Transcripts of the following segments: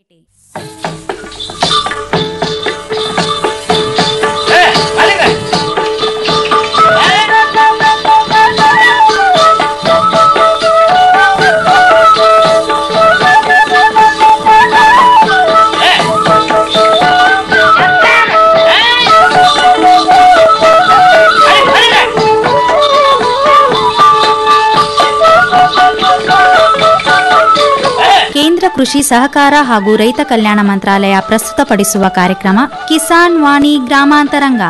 ಕೇಂದ್ರ ಕೃಷಿ ಸಹಕಾರ ಹಾಗೂ ರೈತ ಕಲ್ಯಾಣ ಮಂತ್ರಾಲಯ ಪ್ರಸ್ತುತಪಡಿಸುವ ಕಾರ್ಯಕ್ರಮ ಕಿಸಾನ್ ವಾಣಿ ಗ್ರಾಮಾಂತರಂಗ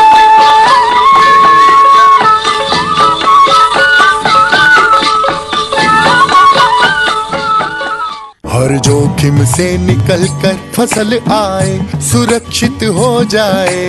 हर जोखिम से निकल कर फसल आए सुरक्षित हो जाए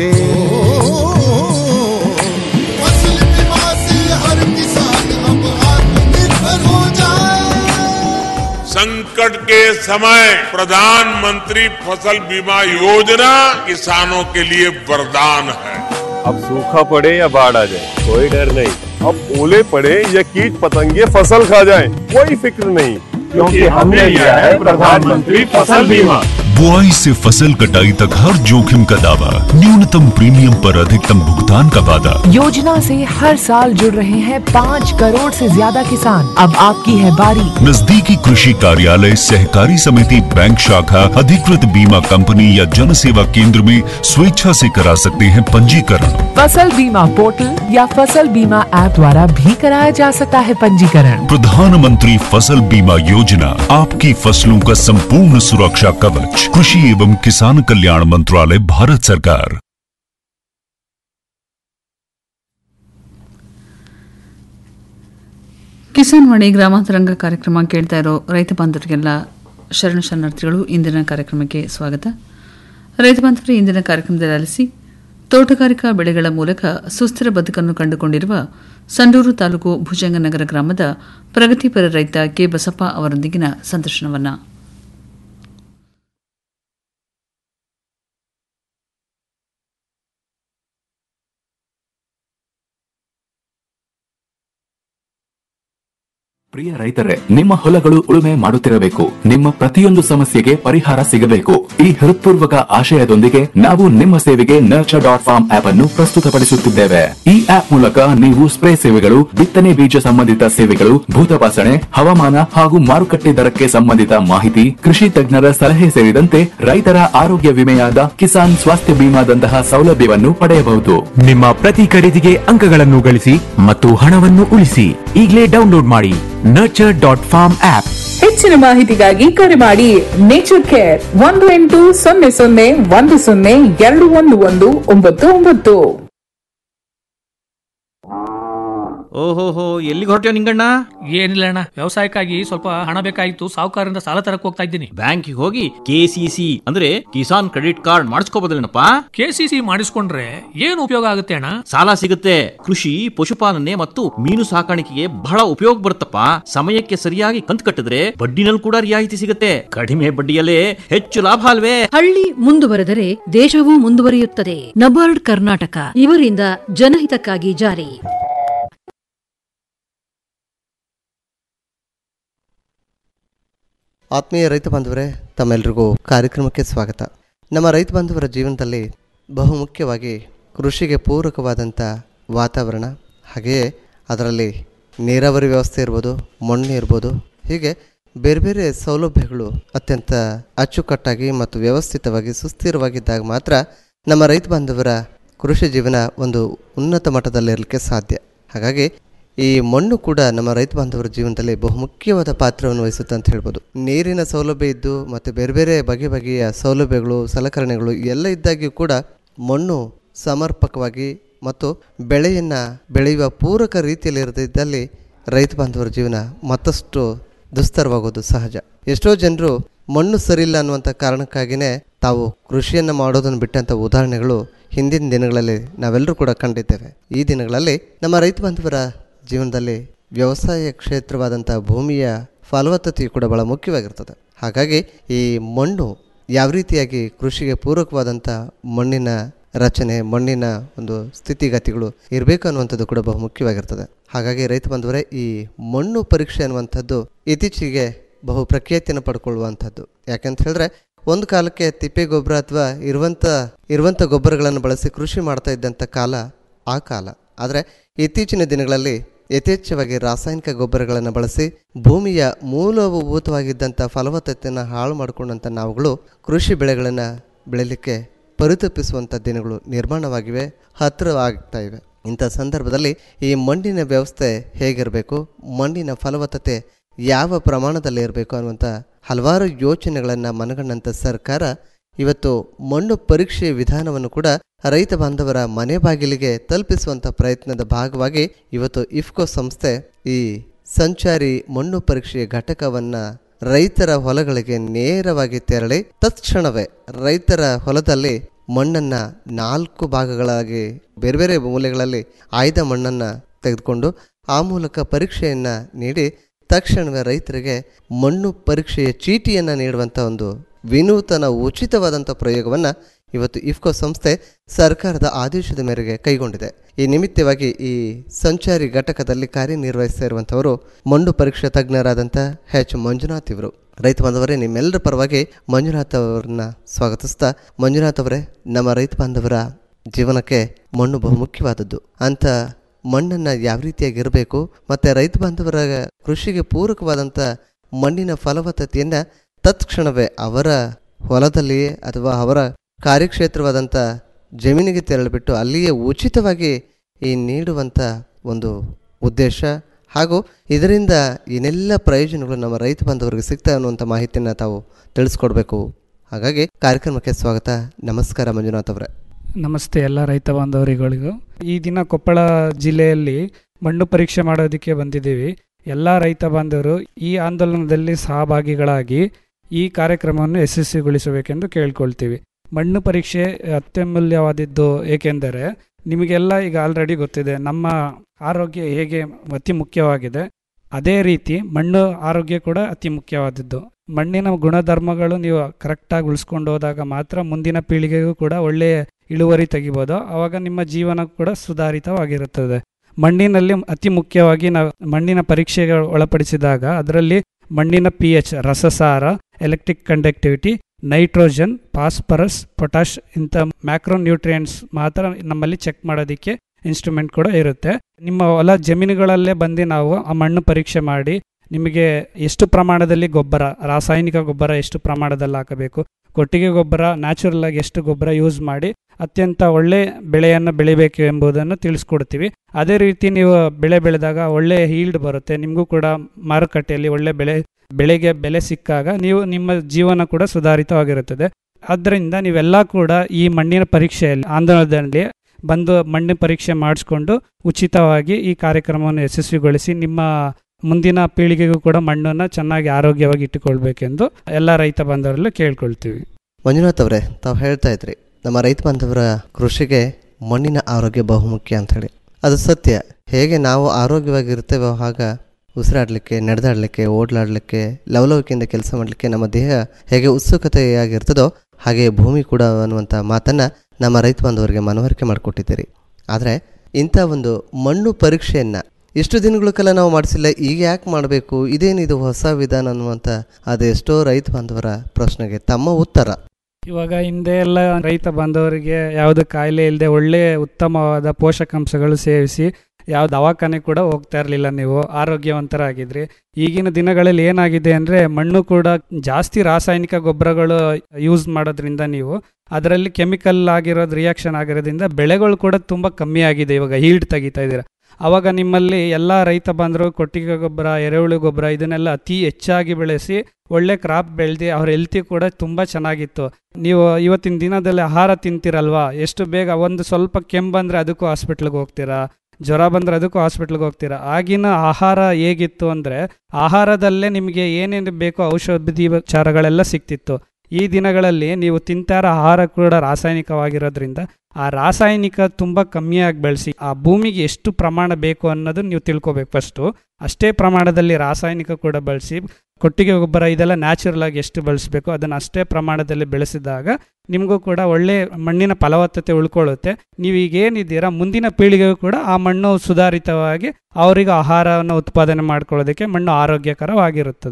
फसल बीमा से हर किसान अब आत्मनिर्भर हो जाए संकट के समय प्रधानमंत्री फसल बीमा योजना किसानों के लिए वरदान है अब सूखा पड़े या बाढ़ आ जाए कोई डर नहीं अब ओले पड़े या कीट पतंगे फसल खा जाए कोई फिक्र नहीं क्योंकि हमने लिया है प्रधानमंत्री फसल बीमा बुआई से फसल कटाई तक हर जोखिम का दावा न्यूनतम प्रीमियम पर अधिकतम भुगतान का वादा योजना से हर साल जुड़ रहे हैं पाँच करोड़ से ज्यादा किसान अब आपकी है बारी नजदीकी कृषि कार्यालय सहकारी समिति बैंक शाखा अधिकृत बीमा कंपनी या जन सेवा केंद्र में स्वेच्छा से करा सकते हैं पंजीकरण फसल बीमा पोर्टल या फसल बीमा ऐप द्वारा भी कराया जा सकता है पंजीकरण प्रधानमंत्री फसल बीमा योजना आपकी फसलों का संपूर्ण सुरक्षा कवच कृषि एवं किसान कल्याण मंत्रालय भारत सरकार ಕಿಸಾನ್ ವಾಣಿ ಗ್ರಾಮಾಂತರಂಗ ಕಾರ್ಯಕ್ರಮ ಕೇಳ್ತಾ ಇರೋ ರೈತ ಬಾಂಧವರಿಗೆಲ್ಲ ಶರಣ ಶರಣಾರ್ಥಿಗಳು ಇಂದಿನ ಕಾರ್ಯಕ್ರಮಕ್ಕೆ ಸ್ವಾಗತ ರೈತ ಬಾಂಧವರೇ ಇಂದಿನ ಕಾರ್ಯಕ್ರಮದಲ್ಲಿ ಆಲಿಸಿ ತೋಟಗಾರಿಕಾ ಬೆಳೆಗಳ ಮೂಲಕ ಸುಸ್ಥಿರ ಬದುಕನ್ನು ಕಂಡುಕೊಂಡಿರುವ ಸಂಡೂರು ತಾಲೂಕು ಭುಜಂಗನಗರ ಗ್ರಾಮದ ಪ್ರಗತಿಪರ ರೈತ ಕೆ ಬಸಪ್ಪ ಅವರೊಂದಿಗಿನ ಸಂದರ್ಶನವನ್ನು ಪ್ರಿಯ ರೈತರೇ ನಿಮ್ಮ ಹೊಲಗಳು ಉಳುಮೆ ಮಾಡುತ್ತಿರಬೇಕು ನಿಮ್ಮ ಪ್ರತಿಯೊಂದು ಸಮಸ್ಯೆಗೆ ಪರಿಹಾರ ಸಿಗಬೇಕು ಈ ಹೃತ್ಪೂರ್ವಕ ಆಶಯದೊಂದಿಗೆ ನಾವು ನಿಮ್ಮ ಸೇವೆಗೆ ನರ್ಚರ್ ಡಾಟ್ ಫಾರ್ಮ್ ಆಪ್ ಅನ್ನು ಪ್ರಸ್ತುತಪಡಿಸುತ್ತಿದ್ದೇವೆ ಈ ಆಪ್ ಮೂಲಕ ನೀವು ಸ್ಪ್ರೇ ಸೇವೆಗಳು ಬಿತ್ತನೆ ಬೀಜ ಸಂಬಂಧಿತ ಸೇವೆಗಳು ಭೂತಪಾಸಣೆ ಹವಾಮಾನ ಹಾಗೂ ಮಾರುಕಟ್ಟೆ ದರಕ್ಕೆ ಸಂಬಂಧಿತ ಮಾಹಿತಿ ಕೃಷಿ ತಜ್ಞರ ಸಲಹೆ ಸೇರಿದಂತೆ ರೈತರ ಆರೋಗ್ಯ ವಿಮೆಯಾದ ಕಿಸಾನ್ ಸ್ವಾಸ್ಥ್ಯ ಬಿಮಾದಂತಹ ಸೌಲಭ್ಯವನ್ನು ಪಡೆಯಬಹುದು ನಿಮ್ಮ ಪ್ರತಿ ಖರೀದಿಗೆ ಅಂಕಗಳನ್ನು ಗಳಿಸಿ ಮತ್ತು ಹಣವನ್ನು ಉಳಿಸಿ ಈಗಲೇ ಡೌನ್ಲೋಡ್ ಮಾಡಿ ನರ್ಚರ್ ಡಾಟ್ ಫಾರ್ಮ್ ಆಪ್ ಹೆಚ್ಚಿನ ಮಾಹಿತಿಗಾಗಿ ಕರೆ ಮಾಡಿ ನೇಚರ್ ಕೇರ್ ಒಂದು ಎಂಟು ಸೊನ್ನೆ ಸೊನ್ನೆ ಒಂದು ಸೊನ್ನೆ ಎರಡು ಒಂದು ಒಂದು ಒಂಬತ್ತು ಒಂಬತ್ತು ಓಹೋಹೋ ಎಲ್ಲಿಗೆ ಹೊರಟ್ಯೋ ನಿಂಗಣ್ಣ ಏನಿಲ್ಲ ಅಣ್ಣ ವ್ಯವಸಾಯಕ್ಕಾಗಿ ಸ್ವಲ್ಪ ಹಣ ಬೇಕಾಗಿತ್ತು ಸಾಹುಕಾರರಿಂದ ಸಾಲ ತರಕ್ ಹೋಗ್ತಾ ಇದ್ದೀನಿ ಬ್ಯಾಂಕಿಗೆ ಹೋಗಿ ಕೆಸಿಸಿ ಅಂದ್ರೆ ಕಿಸಾನ್ ಕ್ರೆಡಿಟ್ ಕಾರ್ಡ್ ಮಾಡಿಸ್ಕೋಬೋದಲ್ಲೇನಪ್ಪ ಕೆಸಿಸಿ ಮಾಡಿಸ್ಕೊಂಡ್ರೆ ಏನು ಉಪಯೋಗ ಆಗುತ್ತೆ ಅಣ್ಣ ಸಾಲ ಸಿಗುತ್ತೆ ಕೃಷಿ ಪಶುಪಾಲನೆ ಮತ್ತು ಮೀನು ಸಾಕಾಣಿಕೆಗೆ ಬಹಳ ಉಪಯೋಗ ಬರುತ್ತಪ್ಪ ಸಮಯಕ್ಕೆ ಸರಿಯಾಗಿ ಕಂತು ಕಟ್ಟಿದ್ರೆ ಬಡ್ಡಿನಲ್ಲಿ ಕೂಡ ರಿಯಾಯಿತಿ ಸಿಗುತ್ತೆ ಕಡಿಮೆ ಬಡ್ಡಿಯಲ್ಲೇ ಹೆಚ್ಚು ಲಾಭ ಅಲ್ವೇ ಹಳ್ಳಿ ಮುಂದುವರೆದರೆ ದೇಶವೂ ಮುಂದುವರಿಯುತ್ತದೆ ನಬಾರ್ಡ್ ಕರ್ನಾಟಕ ಇವರಿಂದ ಜನಹಿತಕ್ಕಾಗಿ ಜಾರಿ ಆತ್ಮೀಯ ರೈತ ಬಾಂಧವರೇ ತಮ್ಮೆಲ್ಲರಿಗೂ ಕಾರ್ಯಕ್ರಮಕ್ಕೆ ಸ್ವಾಗತ ನಮ್ಮ ರೈತ ಬಾಂಧವರ ಜೀವನದಲ್ಲಿ ಬಹುಮುಖ್ಯವಾಗಿ ಕೃಷಿಗೆ ಪೂರಕವಾದಂಥ ವಾತಾವರಣ ಹಾಗೆಯೇ ಅದರಲ್ಲಿ ನೀರಾವರಿ ವ್ಯವಸ್ಥೆ ಇರ್ಬೋದು ಮಣ್ಣು ಇರ್ಬೋದು ಹೀಗೆ ಬೇರೆ ಬೇರೆ ಸೌಲಭ್ಯಗಳು ಅತ್ಯಂತ ಅಚ್ಚುಕಟ್ಟಾಗಿ ಮತ್ತು ವ್ಯವಸ್ಥಿತವಾಗಿ ಸುಸ್ಥಿರವಾಗಿದ್ದಾಗ ಮಾತ್ರ ನಮ್ಮ ರೈತ ಬಾಂಧವರ ಕೃಷಿ ಜೀವನ ಒಂದು ಉನ್ನತ ಮಟ್ಟದಲ್ಲಿರಲಿಕ್ಕೆ ಸಾಧ್ಯ ಹಾಗಾಗಿ ಈ ಮಣ್ಣು ಕೂಡ ನಮ್ಮ ರೈತ ಬಾಂಧವರ ಜೀವನದಲ್ಲಿ ಬಹುಮುಖ್ಯವಾದ ಪಾತ್ರವನ್ನು ವಹಿಸುತ್ತೆ ಅಂತ ಹೇಳ್ಬೋದು ನೀರಿನ ಸೌಲಭ್ಯ ಇದ್ದು ಮತ್ತು ಬೇರೆ ಬೇರೆ ಬಗೆ ಬಗೆಯ ಸೌಲಭ್ಯಗಳು ಸಲಕರಣೆಗಳು ಎಲ್ಲ ಇದ್ದಾಗ್ಯೂ ಕೂಡ ಮಣ್ಣು ಸಮರ್ಪಕವಾಗಿ ಮತ್ತು ಬೆಳೆಯನ್ನು ಬೆಳೆಯುವ ಪೂರಕ ರೀತಿಯಲ್ಲಿ ಇರದಿದ್ದಲ್ಲಿ ರೈತ ಬಾಂಧವರ ಜೀವನ ಮತ್ತಷ್ಟು ದುಸ್ತರವಾಗೋದು ಸಹಜ ಎಷ್ಟೋ ಜನರು ಮಣ್ಣು ಸರಿಯಿಲ್ಲ ಅನ್ನುವಂಥ ಕಾರಣಕ್ಕಾಗಿಯೇ ತಾವು ಕೃಷಿಯನ್ನು ಮಾಡೋದನ್ನು ಬಿಟ್ಟಂಥ ಉದಾಹರಣೆಗಳು ಹಿಂದಿನ ದಿನಗಳಲ್ಲಿ ನಾವೆಲ್ಲರೂ ಕೂಡ ಕಂಡಿದ್ದೇವೆ ಈ ದಿನಗಳಲ್ಲಿ ನಮ್ಮ ರೈತ ಬಾಂಧವರ ಜೀವನದಲ್ಲಿ ವ್ಯವಸಾಯ ಕ್ಷೇತ್ರವಾದಂಥ ಭೂಮಿಯ ಫಲವತ್ತತೆಯು ಕೂಡ ಬಹಳ ಮುಖ್ಯವಾಗಿರ್ತದೆ ಹಾಗಾಗಿ ಈ ಮಣ್ಣು ಯಾವ ರೀತಿಯಾಗಿ ಕೃಷಿಗೆ ಪೂರಕವಾದಂಥ ಮಣ್ಣಿನ ರಚನೆ ಮಣ್ಣಿನ ಒಂದು ಸ್ಥಿತಿಗತಿಗಳು ಇರಬೇಕು ಅನ್ನುವಂಥದ್ದು ಕೂಡ ಬಹು ಮುಖ್ಯವಾಗಿರ್ತದೆ ಹಾಗಾಗಿ ರೈತ ಬಂಧುವರೇ ಈ ಮಣ್ಣು ಪರೀಕ್ಷೆ ಅನ್ನುವಂಥದ್ದು ಇತ್ತೀಚೆಗೆ ಬಹು ಪ್ರಖ್ಯಾತಿಯನ್ನು ಪಡ್ಕೊಳ್ಳುವಂಥದ್ದು ಯಾಕಂತ ಹೇಳಿದ್ರೆ ಒಂದು ಕಾಲಕ್ಕೆ ತಿಪ್ಪೆ ಗೊಬ್ಬರ ಅಥವಾ ಇರುವಂಥ ಇರುವಂಥ ಗೊಬ್ಬರಗಳನ್ನು ಬಳಸಿ ಕೃಷಿ ಮಾಡ್ತಾ ಇದ್ದಂಥ ಕಾಲ ಆ ಕಾಲ ಆದರೆ ಇತ್ತೀಚಿನ ದಿನಗಳಲ್ಲಿ ಯಥೇಚ್ಛವಾಗಿ ರಾಸಾಯನಿಕ ಗೊಬ್ಬರಗಳನ್ನು ಬಳಸಿ ಭೂಮಿಯ ಮೂಲಭೂತವಾಗಿದ್ದಂಥ ಫಲವತ್ತತೆಯನ್ನು ಹಾಳು ಮಾಡಿಕೊಂಡಂಥ ನಾವುಗಳು ಕೃಷಿ ಬೆಳೆಗಳನ್ನು ಬೆಳೀಲಿಕ್ಕೆ ಪರಿತಪಿಸುವಂಥ ದಿನಗಳು ನಿರ್ಮಾಣವಾಗಿವೆ ಹತ್ತಿರವಾಗ್ತಾ ಇವೆ ಇಂಥ ಸಂದರ್ಭದಲ್ಲಿ ಈ ಮಣ್ಣಿನ ವ್ಯವಸ್ಥೆ ಹೇಗಿರಬೇಕು ಮಣ್ಣಿನ ಫಲವತ್ತತೆ ಯಾವ ಪ್ರಮಾಣದಲ್ಲಿ ಇರಬೇಕು ಅನ್ನುವಂಥ ಹಲವಾರು ಯೋಚನೆಗಳನ್ನು ಮನಗಂಡಂಥ ಸರ್ಕಾರ ಇವತ್ತು ಮಣ್ಣು ಪರೀಕ್ಷೆ ವಿಧಾನವನ್ನು ಕೂಡ ರೈತ ಬಾಂಧವರ ಮನೆ ಬಾಗಿಲಿಗೆ ತಲುಪಿಸುವಂಥ ಪ್ರಯತ್ನದ ಭಾಗವಾಗಿ ಇವತ್ತು ಇಫ್ಕೋ ಸಂಸ್ಥೆ ಈ ಸಂಚಾರಿ ಮಣ್ಣು ಪರೀಕ್ಷೆ ಘಟಕವನ್ನು ರೈತರ ಹೊಲಗಳಿಗೆ ನೇರವಾಗಿ ತೆರಳಿ ತತ್ಕ್ಷಣವೇ ರೈತರ ಹೊಲದಲ್ಲಿ ಮಣ್ಣನ್ನು ನಾಲ್ಕು ಭಾಗಗಳಾಗಿ ಬೇರೆ ಬೇರೆ ಮೂಲೆಗಳಲ್ಲಿ ಆಯ್ದ ಮಣ್ಣನ್ನು ತೆಗೆದುಕೊಂಡು ಆ ಮೂಲಕ ಪರೀಕ್ಷೆಯನ್ನು ನೀಡಿ ತಕ್ಷಣವೇ ರೈತರಿಗೆ ಮಣ್ಣು ಪರೀಕ್ಷೆಯ ಚೀಟಿಯನ್ನು ನೀಡುವಂಥ ಒಂದು ವಿನೂತನ ಉಚಿತವಾದಂಥ ಪ್ರಯೋಗವನ್ನು ಇವತ್ತು ಇಫ್ಕೋ ಸಂಸ್ಥೆ ಸರ್ಕಾರದ ಆದೇಶದ ಮೇರೆಗೆ ಕೈಗೊಂಡಿದೆ ಈ ನಿಮಿತ್ತವಾಗಿ ಈ ಸಂಚಾರಿ ಘಟಕದಲ್ಲಿ ಕಾರ್ಯನಿರ್ವಹಿಸ್ತಾ ಇರುವಂಥವರು ಮಣ್ಣು ಪರೀಕ್ಷಾ ತಜ್ಞರಾದಂಥ ಎಚ್ ಮಂಜುನಾಥ್ ಇವರು ರೈತ ಬಾಂಧವರೇ ನಿಮ್ಮೆಲ್ಲರ ಪರವಾಗಿ ಮಂಜುನಾಥ್ ಅವರನ್ನ ಸ್ವಾಗತಿಸ್ತಾ ಮಂಜುನಾಥ್ ಅವರೇ ನಮ್ಮ ರೈತ ಬಾಂಧವರ ಜೀವನಕ್ಕೆ ಮಣ್ಣು ಬಹುಮುಖ್ಯವಾದದ್ದು ಅಂತ ಮಣ್ಣನ್ನು ಯಾವ ರೀತಿಯಾಗಿ ಇರಬೇಕು ಮತ್ತು ರೈತ ಬಾಂಧವರ ಕೃಷಿಗೆ ಪೂರಕವಾದಂಥ ಮಣ್ಣಿನ ಫಲವತ್ತತೆಯನ್ನು ತತ್ಕ್ಷಣವೇ ಅವರ ಹೊಲದಲ್ಲಿಯೇ ಅಥವಾ ಅವರ ಕಾರ್ಯಕ್ಷೇತ್ರವಾದಂಥ ಜಮೀನಿಗೆ ತೆರಳಿಬಿಟ್ಟು ಅಲ್ಲಿಯೇ ಉಚಿತವಾಗಿ ಈ ನೀಡುವಂಥ ಒಂದು ಉದ್ದೇಶ ಹಾಗೂ ಇದರಿಂದ ಏನೆಲ್ಲ ಪ್ರಯೋಜನಗಳು ನಮ್ಮ ರೈತ ಬಾಂಧವರಿಗೆ ಸಿಗ್ತವೆ ಅನ್ನುವಂಥ ಮಾಹಿತಿಯನ್ನು ತಾವು ತಿಳಿಸ್ಕೊಡ್ಬೇಕು ಹಾಗಾಗಿ ಕಾರ್ಯಕ್ರಮಕ್ಕೆ ಸ್ವಾಗತ ನಮಸ್ಕಾರ ಮಂಜುನಾಥ್ ಅವರೇ ನಮಸ್ತೆ ಎಲ್ಲ ರೈತ ಬಾಂಧವರಿಗಳಿಗೂ ಈ ದಿನ ಕೊಪ್ಪಳ ಜಿಲ್ಲೆಯಲ್ಲಿ ಮಣ್ಣು ಪರೀಕ್ಷೆ ಮಾಡೋದಕ್ಕೆ ಬಂದಿದ್ದೀವಿ ಎಲ್ಲ ರೈತ ಬಾಂಧವರು ಈ ಆಂದೋಲನದಲ್ಲಿ ಸಹಭಾಗಿಗಳಾಗಿ ಈ ಕಾರ್ಯಕ್ರಮವನ್ನು ಯಶಸ್ವಿಗೊಳಿಸಬೇಕೆಂದು ಕೇಳ್ಕೊಳ್ತೀವಿ ಮಣ್ಣು ಪರೀಕ್ಷೆ ಅತ್ಯಮೂಲ್ಯವಾದದ್ದು ಏಕೆಂದರೆ ನಿಮಗೆಲ್ಲ ಈಗ ಆಲ್ರೆಡಿ ಗೊತ್ತಿದೆ ನಮ್ಮ ಆರೋಗ್ಯ ಹೇಗೆ ಅತಿ ಮುಖ್ಯವಾಗಿದೆ ಅದೇ ರೀತಿ ಮಣ್ಣು ಆರೋಗ್ಯ ಕೂಡ ಅತಿ ಮುಖ್ಯವಾದದ್ದು ಮಣ್ಣಿನ ಗುಣಧರ್ಮಗಳು ನೀವು ಕರೆಕ್ಟಾಗಿ ಉಳಿಸ್ಕೊಂಡು ಹೋದಾಗ ಮಾತ್ರ ಮುಂದಿನ ಪೀಳಿಗೆಗೂ ಕೂಡ ಒಳ್ಳೆಯ ಇಳುವರಿ ತೆಗಿಬೋದು ಆವಾಗ ನಿಮ್ಮ ಜೀವನ ಕೂಡ ಸುಧಾರಿತವಾಗಿರುತ್ತದೆ ಮಣ್ಣಿನಲ್ಲಿ ಅತಿ ಮುಖ್ಯವಾಗಿ ನಾವು ಮಣ್ಣಿನ ಪರೀಕ್ಷೆಗೆ ಒಳಪಡಿಸಿದಾಗ ಅದರಲ್ಲಿ ಮಣ್ಣಿನ ಪಿ ಎಚ್ ರಸಸಾರ electric conductivity nitrogen phosphorus potash ಇಂಥ ಮ್ಯಾಕ್ರೋ ನ್ಯೂಟ್ರಿಯೆಂಟ್ಸ್ ಮಾತ್ರ ನಮ್ಮಲ್ಲಿ ಚೆಕ್ ಮಾಡೋದಕ್ಕೆ ಇನ್ಸ್ಟ್ರೂಮೆಂಟ್ ಕೂಡ ಇರುತ್ತೆ ನಿಮ್ಮ ಹೊಲ ಜಮೀನುಗಳಲ್ಲೇ ಬಂದು ನಾವು ಆ ಮಣ್ಣು ಪರೀಕ್ಷೆ ಮಾಡಿ ನಿಮಗೆ ಎಷ್ಟು ಪ್ರಮಾಣದಲ್ಲಿ ಗೊಬ್ಬರ ರಾಸಾಯನಿಕ ಗೊಬ್ಬರ ಎಷ್ಟು ಪ್ರಮಾಣದಲ್ಲಿ ಹಾಕಬೇಕು ಕೊಟ್ಟಿಗೆ ಗೊಬ್ಬರ ನ್ಯಾಚುರಲ್ ಆಗಿ ಎಷ್ಟು ಗೊಬ್ಬರ ಯೂಸ್ ಮಾಡಿ ಅತ್ಯಂತ ಒಳ್ಳೆ ಬೆಳೆಯನ್ನು ಬೆಳಿಬೇಕು ಎಂಬುದನ್ನು ತಿಳಿಸ್ಕೊಡ್ತೀವಿ ಅದೇ ರೀತಿ ನೀವು ಬೆಳೆ ಬೆಳೆದಾಗ ಒಳ್ಳೆ ಹೀಲ್ಡ್ ಬರುತ್ತೆ ನಿಮಗೂ ಕೂಡ ಮಾರುಕಟ್ಟೆಯಲ್ಲಿ ಒಳ್ಳೆ ಬೆಳೆ ಬೆಳೆಗೆ ಬೆಲೆ ಸಿಕ್ಕಾಗ ನೀವು ನಿಮ್ಮ ಜೀವನ ಕೂಡ ಸುಧಾರಿತವಾಗಿರುತ್ತದೆ ಆದ್ದರಿಂದ ನೀವೆಲ್ಲ ಕೂಡ ಈ ಮಣ್ಣಿನ ಪರೀಕ್ಷೆಯಲ್ಲಿ ಆಂದೋಲನದಲ್ಲಿ ಬಂದು ಮಣ್ಣು ಪರೀಕ್ಷೆ ಮಾಡಿಸ್ಕೊಂಡು ಉಚಿತವಾಗಿ ಈ ಕಾರ್ಯಕ್ರಮವನ್ನು ಯಶಸ್ವಿಗೊಳಿಸಿ ನಿಮ್ಮ ಮುಂದಿನ ಪೀಳಿಗೆಗೂ ಕೂಡ ಮಣ್ಣನ್ನು ಚೆನ್ನಾಗಿ ಆರೋಗ್ಯವಾಗಿ ಇಟ್ಟುಕೊಳ್ಬೇಕೆಂದು ಎಲ್ಲ ರೈತ ಬಾಂಧವರಲ್ಲೂ ಕೇಳ್ಕೊಳ್ತೀವಿ ಮಂಜುನಾಥ್ ಅವರೇ ತಾವು ಹೇಳ್ತಾ ಇದ್ರಿ ನಮ್ಮ ರೈತ ಬಾಂಧವರ ಕೃಷಿಗೆ ಮಣ್ಣಿನ ಆರೋಗ್ಯ ಬಹುಮುಖ್ಯ ಅಂತ ಹೇಳಿ ಅದು ಸತ್ಯ ಹೇಗೆ ನಾವು ಆರೋಗ್ಯವಾಗಿರ್ತೇವೋ ಆಗ ಉಸಿರಾಡಲಿಕ್ಕೆ ನಡೆದಾಡಲಿಕ್ಕೆ ಓಡಲಾಡಲಿಕ್ಕೆ ಲವಲವಿಕೆಯಿಂದ ಕೆಲಸ ಮಾಡಲಿಕ್ಕೆ ನಮ್ಮ ದೇಹ ಹೇಗೆ ಉತ್ಸುಕತೆಯಾಗಿರ್ತದೋ ಹಾಗೆ ಭೂಮಿ ಕೂಡ ಅನ್ನುವಂಥ ಮಾತನ್ನು ನಮ್ಮ ರೈತ ಬಾಂಧವರಿಗೆ ಮನವರಿಕೆ ಮಾಡಿಕೊಟ್ಟಿದ್ದೀರಿ ಆದರೆ ಇಂಥ ಒಂದು ಮಣ್ಣು ಪರೀಕ್ಷೆಯನ್ನು ಎಷ್ಟು ದಿನಗಳ ಕಾಲ ನಾವು ಮಾಡಿಸಿಲ್ಲ ಈಗ ಯಾಕೆ ಮಾಡಬೇಕು ಇದೇನಿದು ಹೊಸ ವಿಧಾನ ಅನ್ನುವಂಥ ಅದೆಷ್ಟೋ ರೈತ ಬಾಂಧವರ ಪ್ರಶ್ನೆಗೆ ತಮ್ಮ ಉತ್ತರ ಇವಾಗ ಹಿಂದೆ ಎಲ್ಲ ರೈತ ಬಾಂಧವರಿಗೆ ಯಾವುದು ಕಾಯಿಲೆ ಇಲ್ಲದೆ ಒಳ್ಳೆ ಉತ್ತಮವಾದ ಪೋಷಕಾಂಶಗಳು ಸೇವಿಸಿ ಯಾವ ದವಾಖಾನೆ ಕೂಡ ಹೋಗ್ತಾ ಇರಲಿಲ್ಲ ನೀವು ಆರೋಗ್ಯವಂತರಾಗಿದ್ರಿ ಈಗಿನ ದಿನಗಳಲ್ಲಿ ಏನಾಗಿದೆ ಅಂದರೆ ಮಣ್ಣು ಕೂಡ ಜಾಸ್ತಿ ರಾಸಾಯನಿಕ ಗೊಬ್ಬರಗಳು ಯೂಸ್ ಮಾಡೋದ್ರಿಂದ ನೀವು ಅದರಲ್ಲಿ ಕೆಮಿಕಲ್ ಆಗಿರೋದು ರಿಯಾಕ್ಷನ್ ಆಗಿರೋದ್ರಿಂದ ಬೆಳೆಗಳು ಕೂಡ ತುಂಬ ಕಮ್ಮಿ ಆಗಿದೆ ಇವಾಗ ಹೀಲ್ಡ್ ತೆಗಿತಾ ಇದ್ದೀರಾ ಅವಾಗ ನಿಮ್ಮಲ್ಲಿ ಎಲ್ಲ ರೈತ ಬಾಂಧವರು ಕೊಟ್ಟಿಗೆ ಗೊಬ್ಬರ ಎರೆಹುಳು ಗೊಬ್ಬರ ಇದನ್ನೆಲ್ಲ ಅತಿ ಹೆಚ್ಚಾಗಿ ಬೆಳೆಸಿ ಒಳ್ಳೆ ಕ್ರಾಪ್ ಬೆಳೆದಿ ಅವ್ರ ಹೆಲ್ತಿ ಕೂಡ ತುಂಬ ಚೆನ್ನಾಗಿತ್ತು ನೀವು ಇವತ್ತಿನ ದಿನದಲ್ಲಿ ಆಹಾರ ತಿಂತೀರಲ್ವಾ ಎಷ್ಟು ಬೇಗ ಒಂದು ಸ್ವಲ್ಪ ಕೆಮ್ಮು ಬಂದರೆ ಅದಕ್ಕೂ ಹಾಸ್ಪಿಟ್ಲಿಗೆ ಹೋಗ್ತೀರಾ ಜ್ವರ ಬಂದರೆ ಅದಕ್ಕೂ ಹಾಸ್ಪಿಟ್ಲಿಗೆ ಹೋಗ್ತೀರಾ ಆಗಿನ ಆಹಾರ ಹೇಗಿತ್ತು ಅಂದರೆ ಆಹಾರದಲ್ಲೇ ನಿಮಗೆ ಏನೇನು ಬೇಕೋ ಔಷಧಿ ಉಪಚಾರಗಳೆಲ್ಲ ಸಿಕ್ತಿತ್ತು ಈ ದಿನಗಳಲ್ಲಿ ನೀವು ತಿಂತಾರ ಆಹಾರ ಕೂಡ ರಾಸಾಯನಿಕವಾಗಿರೋದ್ರಿಂದ ಆ ರಾಸಾಯನಿಕ ತುಂಬ ಕಮ್ಮಿಯಾಗಿ ಬೆಳೆಸಿ ಆ ಭೂಮಿಗೆ ಎಷ್ಟು ಪ್ರಮಾಣ ಬೇಕು ಅನ್ನೋದು ನೀವು ತಿಳ್ಕೊಬೇಕು ಫಸ್ಟು ಅಷ್ಟೇ ಪ್ರಮಾಣದಲ್ಲಿ ರಾಸಾಯನಿಕ ಕೂಡ ಬಳಸಿ ಕೊಟ್ಟಿಗೆ ಗೊಬ್ಬರ ಇದೆಲ್ಲ ನ್ಯಾಚುರಲ್ ಆಗಿ ಎಷ್ಟು ಬಳಸಬೇಕು ಅದನ್ನು ಅಷ್ಟೇ ಪ್ರಮಾಣದಲ್ಲಿ ಬೆಳೆಸಿದಾಗ ನಿಮಗೂ ಕೂಡ ಒಳ್ಳೆ ಮಣ್ಣಿನ ಫಲವತ್ತತೆ ಉಳ್ಕೊಳ್ಳುತ್ತೆ ನೀವು ಈಗ ಏನಿದ್ದೀರಾ ಮುಂದಿನ ಪೀಳಿಗೆಗೂ ಕೂಡ ಆ ಮಣ್ಣು ಸುಧಾರಿತವಾಗಿ ಅವರಿಗೆ ಆಹಾರವನ್ನು ಉತ್ಪಾದನೆ ಮಾಡ್ಕೊಳ್ಳೋದಕ್ಕೆ ಮಣ್ಣು ಆರೋಗ್ಯಕರವಾಗಿರುತ್ತದೆ